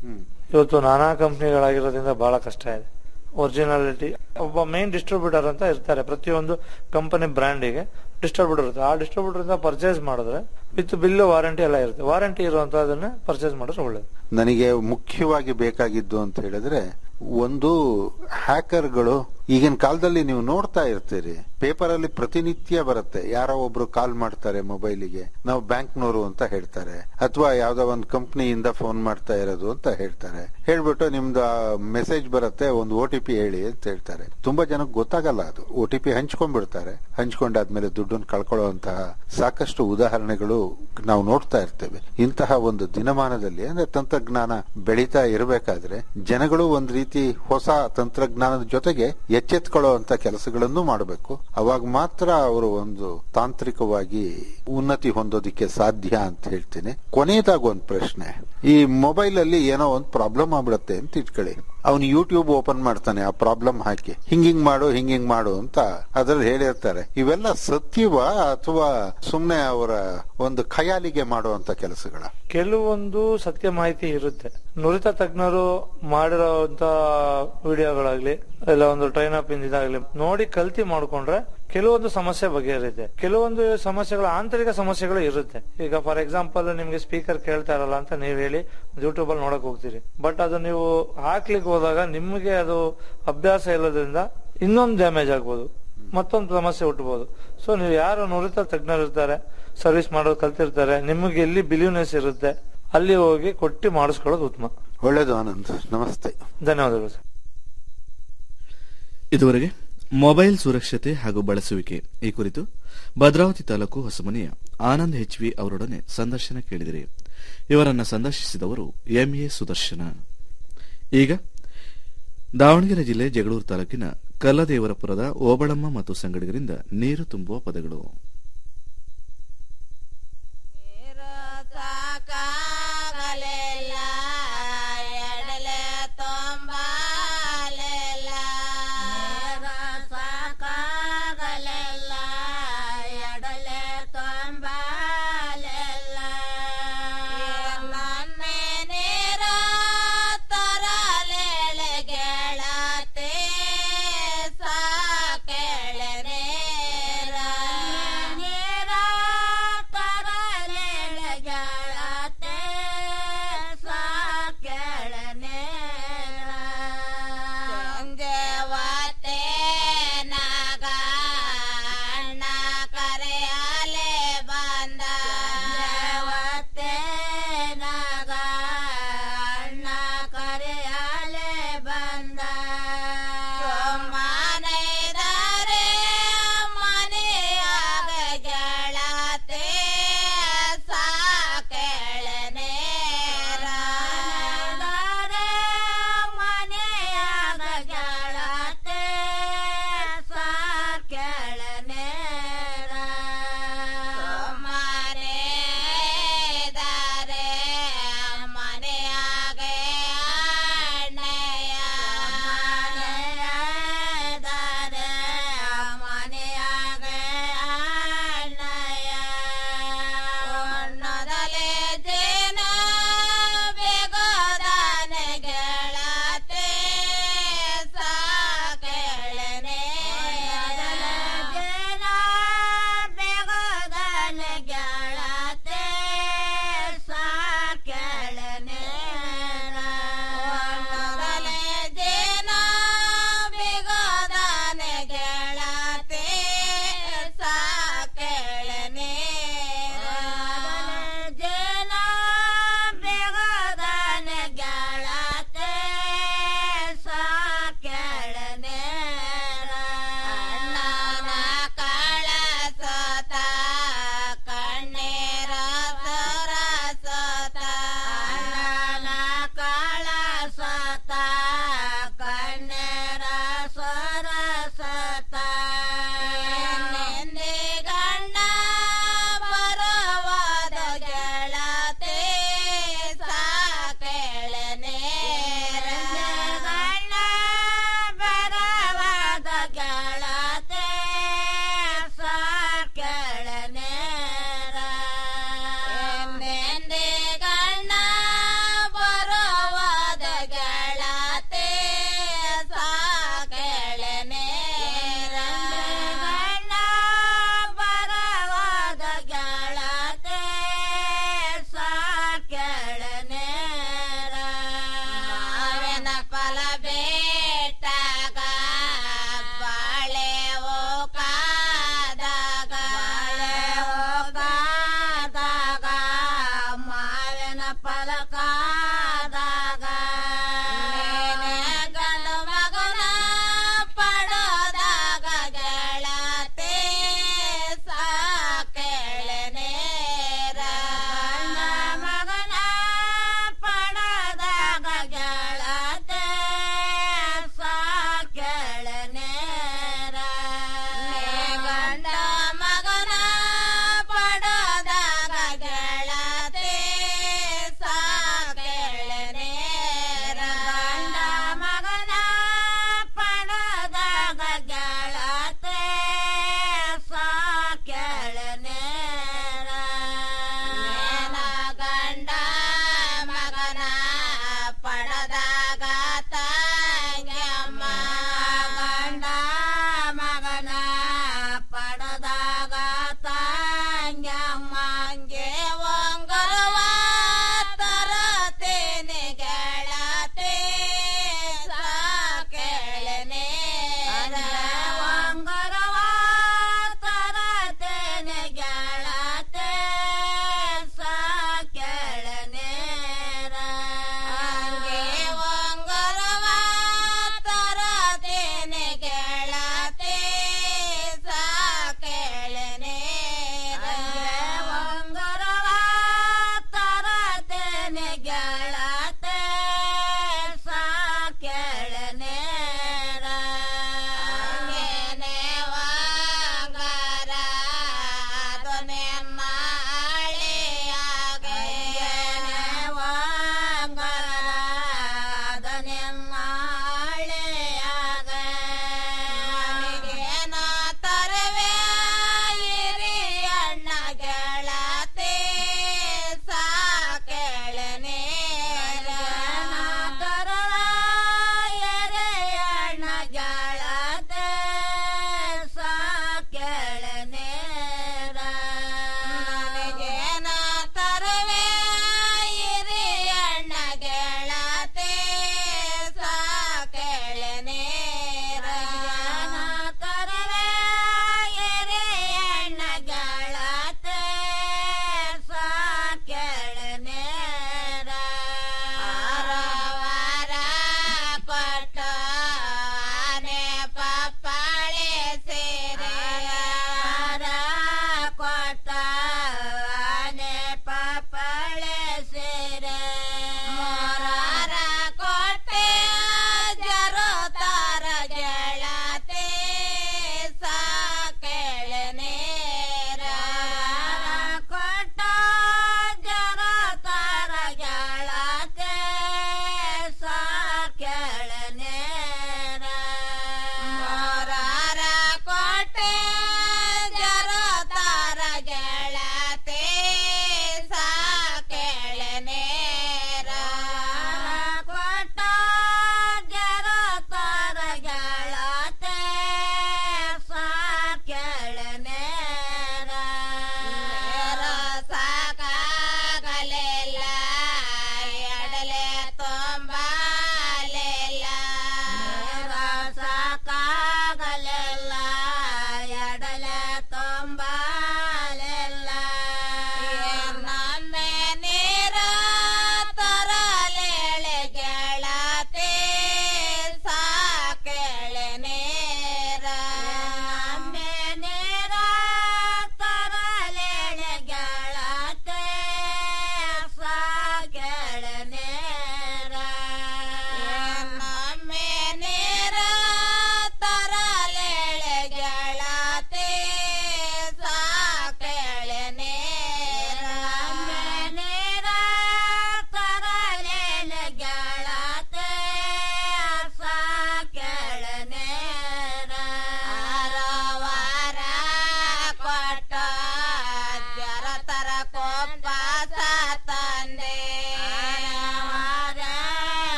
ಇವತ್ತು ನಾನಾ ಕಂಪ್ನಿಗಳಾಗಿರೋದ್ರಿಂದ ಬಹಳ ಕಷ್ಟ ಇದೆ ಒರಿಜಿನಾಲಿಟಿ ಒಬ್ಬ ಮೇನ್ ಡಿಸ್ಟ್ರಿಬ್ಯೂಟರ್ ಅಂತ ಇರ್ತಾರೆ ಪ್ರತಿಯೊಂದು ಕಂಪನಿ ಬ್ರ್ಯಾಂಡಿಗೆ ಡಿಸ್ಟ್ರಿಬ್ಯೂಟರ್ ಇರುತ್ತೆ ಆ ಡಿಸ್ಟ್ರಿಬ್ಯೂಟರ್ ಇಂದ ಪರ್ಚೇಸ್ ಮಾಡಿದ್ರೆ ವಿತ್ ಬಿಲ್ ವಾರಂಟಿ ಎಲ್ಲ ಇರುತ್ತೆ ವಾರಂಟಿ ಇರುವಂತದನ್ನ ಪರ್ಚೇಸ್ ಮಾಡಿದ್ರೆ ಒಳ್ಳೇದು ನನಗೆ ಮುಖ್ಯವಾಗಿ ಬೇಕಾಗಿದ್ದು ಅಂತ ಹೇಳಿದ್ರೆ ಒಂದು ಹ್ಯಾಕರ್ಗಳು ಈಗಿನ ಕಾಲದಲ್ಲಿ ನೀವು ನೋಡ್ತಾ ಇರ್ತೀರಿ ಪೇಪರ್ ಅಲ್ಲಿ ಪ್ರತಿನಿತ್ಯ ಬರುತ್ತೆ ಯಾರೋ ಒಬ್ರು ಕಾಲ್ ಮಾಡ್ತಾರೆ ಮೊಬೈಲಿಗೆ ನಾವು ಬ್ಯಾಂಕ್ನವರು ಅಂತ ಹೇಳ್ತಾರೆ ಅಥವಾ ಯಾವ್ದೋ ಒಂದು ಕಂಪ್ನಿಯಿಂದ ಫೋನ್ ಮಾಡ್ತಾ ಇರೋದು ಅಂತ ಹೇಳ್ತಾರೆ ಹೇಳ್ಬಿಟ್ಟು ನಿಮ್ದು ಮೆಸೇಜ್ ಬರುತ್ತೆ ಒಂದು ಒ ಟಿ ಪಿ ಹೇಳಿ ಅಂತ ಹೇಳ್ತಾರೆ ತುಂಬಾ ಜನಕ್ಕೆ ಗೊತ್ತಾಗಲ್ಲ ಅದು ಒ ಟಿ ಪಿ ಹಂಚ್ಕೊಂಡ್ಬಿಡ್ತಾರೆ ಹಂಚ್ಕೊಂಡಾದ್ಮೇಲೆ ದುಡ್ಡನ್ನು ಕಳ್ಕೊಳ್ಳುವಂತಹ ಸಾಕಷ್ಟು ಉದಾಹರಣೆಗಳು ನಾವು ನೋಡ್ತಾ ಇರ್ತೇವೆ ಇಂತಹ ಒಂದು ದಿನಮಾನದಲ್ಲಿ ಅಂದ್ರೆ ತಂತ್ರಜ್ಞಾನ ಬೆಳೀತಾ ಇರಬೇಕಾದ್ರೆ ಜನಗಳು ಒಂದ್ ರೀತಿ ಹೊಸ ತಂತ್ರಜ್ಞಾನದ ಜೊತೆಗೆ ಎಚ್ಚೆತ್ಕೊಳ್ಳುವಂತ ಕೆಲಸಗಳನ್ನು ಮಾಡಬೇಕು ಅವಾಗ ಮಾತ್ರ ಅವರು ಒಂದು ತಾಂತ್ರಿಕವಾಗಿ ಉನ್ನತಿ ಹೊಂದೋದಿಕ್ಕೆ ಸಾಧ್ಯ ಅಂತ ಹೇಳ್ತೀನಿ ಕೊನೆಯದಾಗ ಒಂದು ಪ್ರಶ್ನೆ ಈ ಮೊಬೈಲ್ ಅಲ್ಲಿ ಏನೋ ಒಂದು ಪ್ರಾಬ್ಲಮ್ ಆಗ್ಬಿಡುತ್ತೆ ಅಂತ ಇಟ್ಕೊಳ್ಳಿ ಅವನು ಯೂಟ್ಯೂಬ್ ಓಪನ್ ಮಾಡ್ತಾನೆ ಆ ಪ್ರಾಬ್ಲಮ್ ಹಾಕಿ ಹಿಂಗಿಂಗ್ ಮಾಡು ಹಿಂಗಿಂಗ್ ಮಾಡು ಅಂತ ಅದ್ರಲ್ಲಿ ಹೇಳಿರ್ತಾರೆ ಇವೆಲ್ಲ ಸತ್ಯವ ಅಥವಾ ಸುಮ್ನೆ ಅವರ ಒಂದು ಖಯಾಲಿಗೆ ಮಾಡುವಂತ ಕೆಲಸಗಳ ಕೆಲವೊಂದು ಸತ್ಯ ಮಾಹಿತಿ ಇರುತ್ತೆ ನುರಿತ ತಜ್ಞರು ಮಾಡಿರೋಂತ ವಿಡಿಯೋಗಳಾಗ್ಲಿ ಇಲ್ಲ ಒಂದು ಟ್ರೈನ್ ಅಪ್ ಇದಾಗ್ಲಿ ನೋಡಿ ಕಲ್ತಿ ಮಾಡ್ಕೊಂಡ್ರೆ ಕೆಲವೊಂದು ಸಮಸ್ಯೆ ಬಗೆಹರಿತೆ ಕೆಲವೊಂದು ಸಮಸ್ಯೆಗಳು ಆಂತರಿಕ ಸಮಸ್ಯೆಗಳು ಇರುತ್ತೆ ಈಗ ಫಾರ್ ಎಕ್ಸಾಂಪಲ್ ನಿಮ್ಗೆ ಸ್ಪೀಕರ್ ಕೇಳ್ತಾ ಇರಲ್ಲ ಅಂತ ನೀವ್ ಹೇಳಿ ಯೂಟ್ಯೂಬ್ ಅಲ್ಲಿ ನೋಡಕ್ ಹೋಗ್ತೀರಿ ಬಟ್ ಅದು ನೀವು ಹಾಕ್ಲಿಕ್ಕೆ ಹೋದಾಗ ನಿಮ್ಗೆ ಅದು ಅಭ್ಯಾಸ ಇಲ್ಲದ್ರಿಂದ ಇನ್ನೊಂದು ಡ್ಯಾಮೇಜ್ ಆಗ್ಬೋದು ಮತ್ತೊಂದು ಸಮಸ್ಯೆ ಹುಟ್ಟಬಹುದು ಸೊ ನೀವು ಯಾರು ನುರಿತ ತಜ್ಞರು ಇರ್ತಾರೆ ಸರ್ವಿಸ್ ಮಾಡೋದು ಕಲ್ತಿರ್ತಾರೆ ನಿಮಗೆ ಎಲ್ಲಿ ಬಿಲಿವ್ನೆಸ್ ಇರುತ್ತೆ ಅಲ್ಲಿ ಹೋಗಿ ಕೊಟ್ಟು ಮಾಡಿಸ್ಕೊಳ್ಳೋದು ಉತ್ತಮ ಒಳ್ಳೇದು ಆನಂದ್ ನಮಸ್ತೆ ಧನ್ಯವಾದಗಳು ಸರ್ ಇದುವರೆಗೆ ಮೊಬೈಲ್ ಸುರಕ್ಷತೆ ಹಾಗೂ ಬಳಸುವಿಕೆ ಈ ಕುರಿತು ಭದ್ರಾವತಿ ತಾಲೂಕು ಹೊಸಮನೆಯ ಆನಂದ್ ಹೆಚ್ವಿ ಅವರೊಡನೆ ಸಂದರ್ಶನ ಕೇಳಿದಿರಿ ಇವರನ್ನ ಸಂದರ್ಶಿಸಿದವರು ಎಂಎ ಸುದರ್ಶನ ಈಗ ದಾವಣಗೆರೆ ಜಿಲ್ಲೆ ಜಗಳೂರು ತಾಲೂಕಿನ ಕಲ್ಲದೇವರಪುರದ ಓಬಳಮ್ಮ ಮತ್ತು ಸಂಗಡಿಗರಿಂದ ನೀರು ತುಂಬುವ ಪದಗಳು ಸಾಕ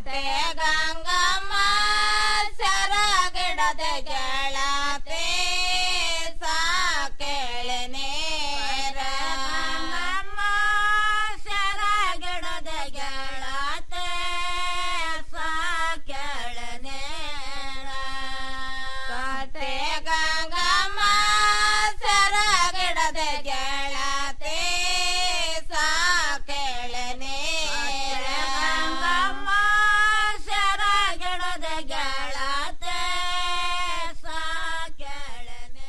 ಗಂಗಮ್ಮ ಸರಗಿಡದ ಗೆಳತೆ ಸಾಕೆಳನೆ ಗಂಗಮ್ಮ ಸರಗಿಡದ ಗೆಳತೆ ಸಾಕೆಳನೆ ಕತೆ ಗಂಗಮ್ಮ ಸರಗಿಡದ ಗೆಳತೆ ಸಾಕೆಳನೆ ಗಂಗಮ್ಮ ಸರಗಿಡದ ಗೆಳತೆ ಸಾಕೆಳನೆ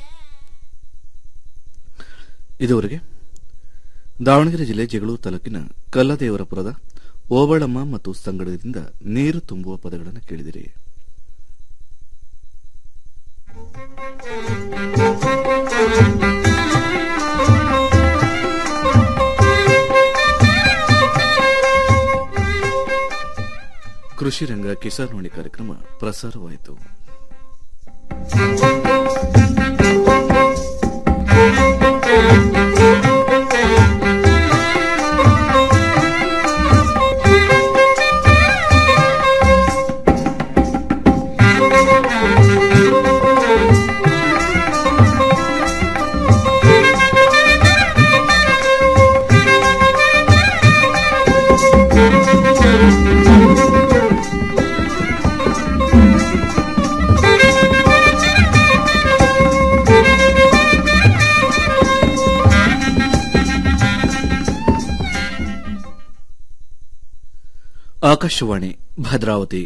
ಇದುವರೆಗೆ ದಾವಣಗೆರೆ ಜಿಲ್ಲೆ ಜಗಳೂರು ತಾಲೂಕಿನ ಕಲ್ಲದೇವರಪುರದ ಓಬಳಮ್ಮ ಮತ್ತು ಸಂಗಡದಿಂದ ನೀರು ತುಂಬುವ ಪದಗಳನ್ನು ಕೇಳಿದಿರಿ ಕೃಷಿ ರಂಗ ಕಿಸಾನ್ವಾಣಿ ಕಾರ್ಯಕ್ರಮ ಪ್ರಸಾರವಾಯಿತು ಆಕಾಶವಾಣಿ ಭದ್ರಾವತಿ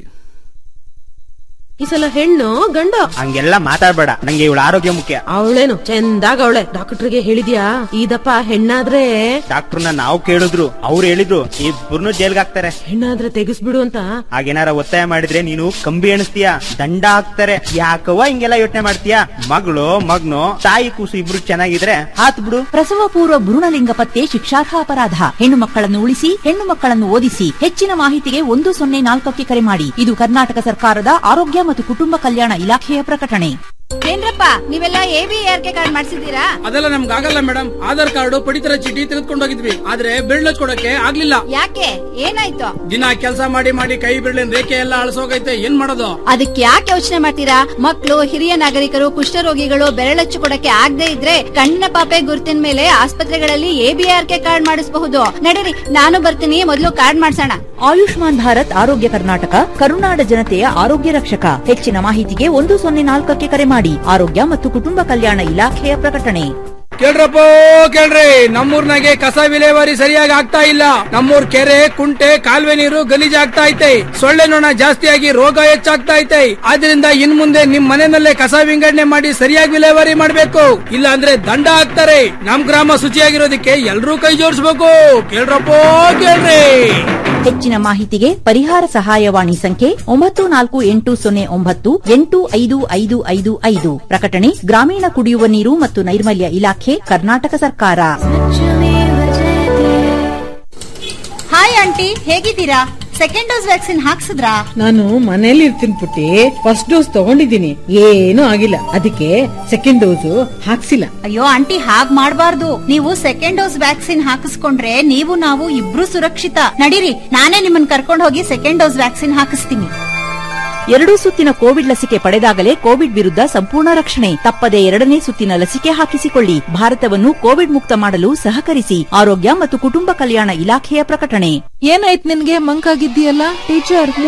ಈ ಸಲ ಹೆಣ್ಣು ಗಂಡ ಹಂಗೆಲ್ಲ ಮಾತಾಡ್ಬೇಡ ನಂಗೆ ಇವಳ ಆರೋಗ್ಯ ಮುಖ್ಯ ಅವಳೇನು ಚಂದಾಗ ಅವಳೆ ಡಾಕ್ಟರ್ಗೆ ಹೇಳಿದ್ಯಾ ಇದಪ್ಪ ಹೆಣ್ಣಾದ್ರೆ ಡಾಕ್ಟರ್ನ ನಾವು ಕೇಳಿದ್ರು ಅವ್ರು ಹೇಳಿದ್ರು ಇಬ್ಬರನ್ನು ಜೈಲ್ಗೆ ಹಾಕ್ತಾರೆ ಹೆಣ್ಣಾದ್ರೆ ತೆಗಿಸ್ಬಿಡು ಅಂತ ಹಾಗೇನಾರ ಒತ್ತಾಯ ಮಾಡಿದ್ರೆ ನೀನು ಕಂಬಿ ಎಣಿಸ್ತೀಯ ದಂಡ ಹಾಕ್ತಾರೆ ಯಾಕವ್ವ ಹಿಂಗೆಲ್ಲ ಯೋಚನೆ ಮಾಡ್ತೀಯ ಮಗಳು ಮಗ್ನು ತಾಯಿ ಕೂಸು ಇಬ್ರು ಚೆನ್ನಾಗಿದ್ರೆ ಹಾತ್ ಬಿಡು ಪ್ರಸವ ಪೂರ್ವ ಭ್ರೂಣಲಿಂಗ ಪತ್ತೆ ಶಿಕ್ಷಾರ್ಹ ಅಪರಾಧ ಹೆಣ್ಣು ಮಕ್ಕಳನ್ನು ಉಳಿಸಿ ಹೆಣ್ಣು ಮಕ್ಕಳನ್ನು ಓದಿಸಿ ಹೆಚ್ಚಿನ ಮಾಹಿತಿಗೆ ಒಂದು ಸೊನ್ನೆ ನಾಲ್ಕಕ್ಕೆ ಕರೆ ಮಾಡಿ ಇದು ಕರ್ನಾಟಕ ಸರ್ಕಾರದ ಆರೋಗ್ಯ ಮತ್ತು ಕುಟುಂಬ ಕಲ್ಯಾಣ ಇಲಾಖೆಯ ಪ್ರಕಟಣೆ ಏನ್ರಪ್ಪ ನೀವೆಲ್ಲ A B R K card ಮಾಡಿಸಿದ್ದೀರಾ ಅದೆಲ್ಲ ನಮ್ಗೆ ಆಗಲ್ಲ ಮೇಡಮ್ ಆಧಾರ್ ಕಾರ್ಡ್ ಪಡಿತರ ಚೀಟಿ ತೆಗೆದುಕೊಂಡು ಹೋಗಿದ್ವಿ ಆದ್ರೆ ಬಿರ್ಳ ಕೊಡಕ್ಕೆ ಆಗ್ಲಿಲ್ಲ ಯಾಕೆ ಏನಾಯ್ತು ದಿನ ಕೆಲಸ ಮಾಡಿ ಮಾಡಿ ಕೈ ಬಿಡ್ಲಿನ ರೇಖೆ ಎಲ್ಲ ಅಳಸೋಗೈತೆ ಏನ್ ಮಾಡೋದು ಅದಕ್ಕೆ ಯಾಕೆ ಯೋಚನೆ ಮಾಡ್ತೀರಾ ಮಕ್ಕಳು ಹಿರಿಯ ನಾಗರಿಕರು ಕುಷ್ಠರೋಗಿಗಳು ಬೆರಳಚ್ಚು ಕೊಡಕ್ಕೆ ಆಗದೆ ಇದ್ರೆ ಕಣ್ಣಿನ ಪಾಪೆ ಗುರುತಿನ ಮೇಲೆ ಆಸ್ಪತ್ರೆಗಳಲ್ಲಿ ಎಬಿಆರ್ ಕೆ ಕಾರ್ಡ್ ಮಾಡಿಸಬಹುದು ನಡೀರಿ ನಾನು ಬರ್ತೀನಿ ಮೊದಲು ಕಾರ್ಡ್ ಮಾಡ್ಸೋಣ ಆಯುಷ್ಮಾನ್ ಭಾರತ್ ಆರೋಗ್ಯ ಕರ್ನಾಟಕ ಕರುನಾಡ ಜನತೆಯ ಆರೋಗ್ಯ ರಕ್ಷಕ ಹೆಚ್ಚಿನ ಮಾಹಿತಿಗೆ ಒಂದು ಸೊನ್ನೆ ನಾಲ್ಕಕ್ಕೆ ಕರೆ ಮಾಡಿ ಆರೋಗ್ಯ ಮತ್ತು ಕುಟುಂಬ ಕಲ್ಯಾಣ ಇಲಾಖೆಯ ಪ್ರಕಟಣೆ ಕೇಳ್ರಪ್ಪ ಕೇಳ್ರಿ ನಮ್ಮೂರ್ನಾಗೆ ಕಸ ವಿಲೇವಾರಿ ಸರಿಯಾಗಿ ಆಗ್ತಾ ಇಲ್ಲ ನಮ್ಮೂರ್ ಕೆರೆ ಕುಂಟೆ ಕಾಲುವೆ ನೀರು ಗಲೀಜಾಗ್ತಾ ಐತೆ ಸೊಳ್ಳೆ ನೊಣ ಜಾಸ್ತಿಯಾಗಿ ರೋಗ ಹೆಚ್ಚಾಗ್ತಾ ಐತೆ ಆದ್ರಿಂದ ಇನ್ ಮುಂದೆ ನಿಮ್ ಮನೆಯಲ್ಲೇ ಕಸ ವಿಂಗಡಣೆ ಮಾಡಿ ಸರಿಯಾಗಿ ವಿಲೇವಾರಿ ಮಾಡ್ಬೇಕು ಇಲ್ಲ ಅಂದ್ರೆ ದಂಡ ಹಾಕ್ತಾರೆ ನಮ್ ಗ್ರಾಮ ಶುಚಿಯಾಗಿರೋದಕ್ಕೆ ಎಲ್ರೂ ಕೈ ಜೋಡಿಸ್ಬೇಕು ಕೇಳ್ರಪ್ಪ ಕೇಳ್ರಿ ಹೆಚ್ಚಿನ ಮಾಹಿತಿಗೆ ಪರಿಹಾರ ಸಹಾಯವಾಣಿ ಸಂಖ್ಯೆ ಒಂಬತ್ತು ನಾಲ್ಕು ಎಂಟು ಸೊನ್ನೆ ಒಂಬತ್ತು ಎಂಟು ಐದು ಐದು ಐದು ಐದು ಪ್ರಕಟಣೆ ಗ್ರಾಮೀಣ ಕುಡಿಯುವ ನೀರು ಮತ್ತು ನೈರ್ಮಲ್ಯ ಇಲಾಖೆ ಕರ್ನಾಟಕ ಸರ್ಕಾರ ಹಾಯ್ ಆಂಟಿ ಹೇಗಿದ್ದೀರಾ ಸೆಕೆಂಡ್ ಡೋಸ್ ವ್ಯಾಕ್ಸಿನ್ ಹಾಕ್ಸಿದ್ರಾ ನಾನು ಮನೇಲಿ ಇರ್ತೀನಿ ಪುಟ್ಟಿ ಫಸ್ಟ್ ಡೋಸ್ ತಗೊಂಡಿದ್ದೀನಿ ಏನೂ ಆಗಿಲ್ಲ ಅದಕ್ಕೆ ಸೆಕೆಂಡ್ ಡೋಸ್ ಹಾಕ್ಸಿಲ್ಲ ಅಯ್ಯೋ ಆಂಟಿ ಹಾಗ್ ಮಾಡ್ಬಾರ್ದು ನೀವು ಸೆಕೆಂಡ್ ಡೋಸ್ ವ್ಯಾಕ್ಸಿನ್ ಹಾಕಿಸ್ಕೊಂಡ್ರೆ ನೀವು ನಾವು ಇಬ್ರು ಸುರಕ್ಷಿತ ನಡೀರಿ ನಾನೇ ನಿಮ್ಮನ್ನ ಕರ್ಕೊಂಡು ಹೋಗಿ ಸೆಕೆಂಡ್ ಡೋಸ್ ವ್ಯಾಕ್ಸಿನ್ ಹಾಕಿಸ್ತೀನಿ ಎರಡೂ ಸುತ್ತಿನ ಕೋವಿಡ್ ಲಸಿಕೆ ಪಡೆದಾಗಲೇ ಕೋವಿಡ್ ವಿರುದ್ಧ ಸಂಪೂರ್ಣ ರಕ್ಷಣೆ ತಪ್ಪದೆ ಎರಡನೇ ಸುತ್ತಿನ ಲಸಿಕೆ ಹಾಕಿಸಿಕೊಳ್ಳಿ ಭಾರತವನ್ನು ಕೋವಿಡ್ ಮುಕ್ತ ಮಾಡಲು ಸಹಕರಿಸಿ ಆರೋಗ್ಯ ಮತ್ತು ಕುಟುಂಬ ಕಲ್ಯಾಣ ಇಲಾಖೆಯ ಪ್ರಕಟಣೆ ಏನಾಯ್ತು ನಿನ್ಗೆ ಮಂಕಾಗಿದ್ದೀಯಲ್ಲ ಟೀಚರ್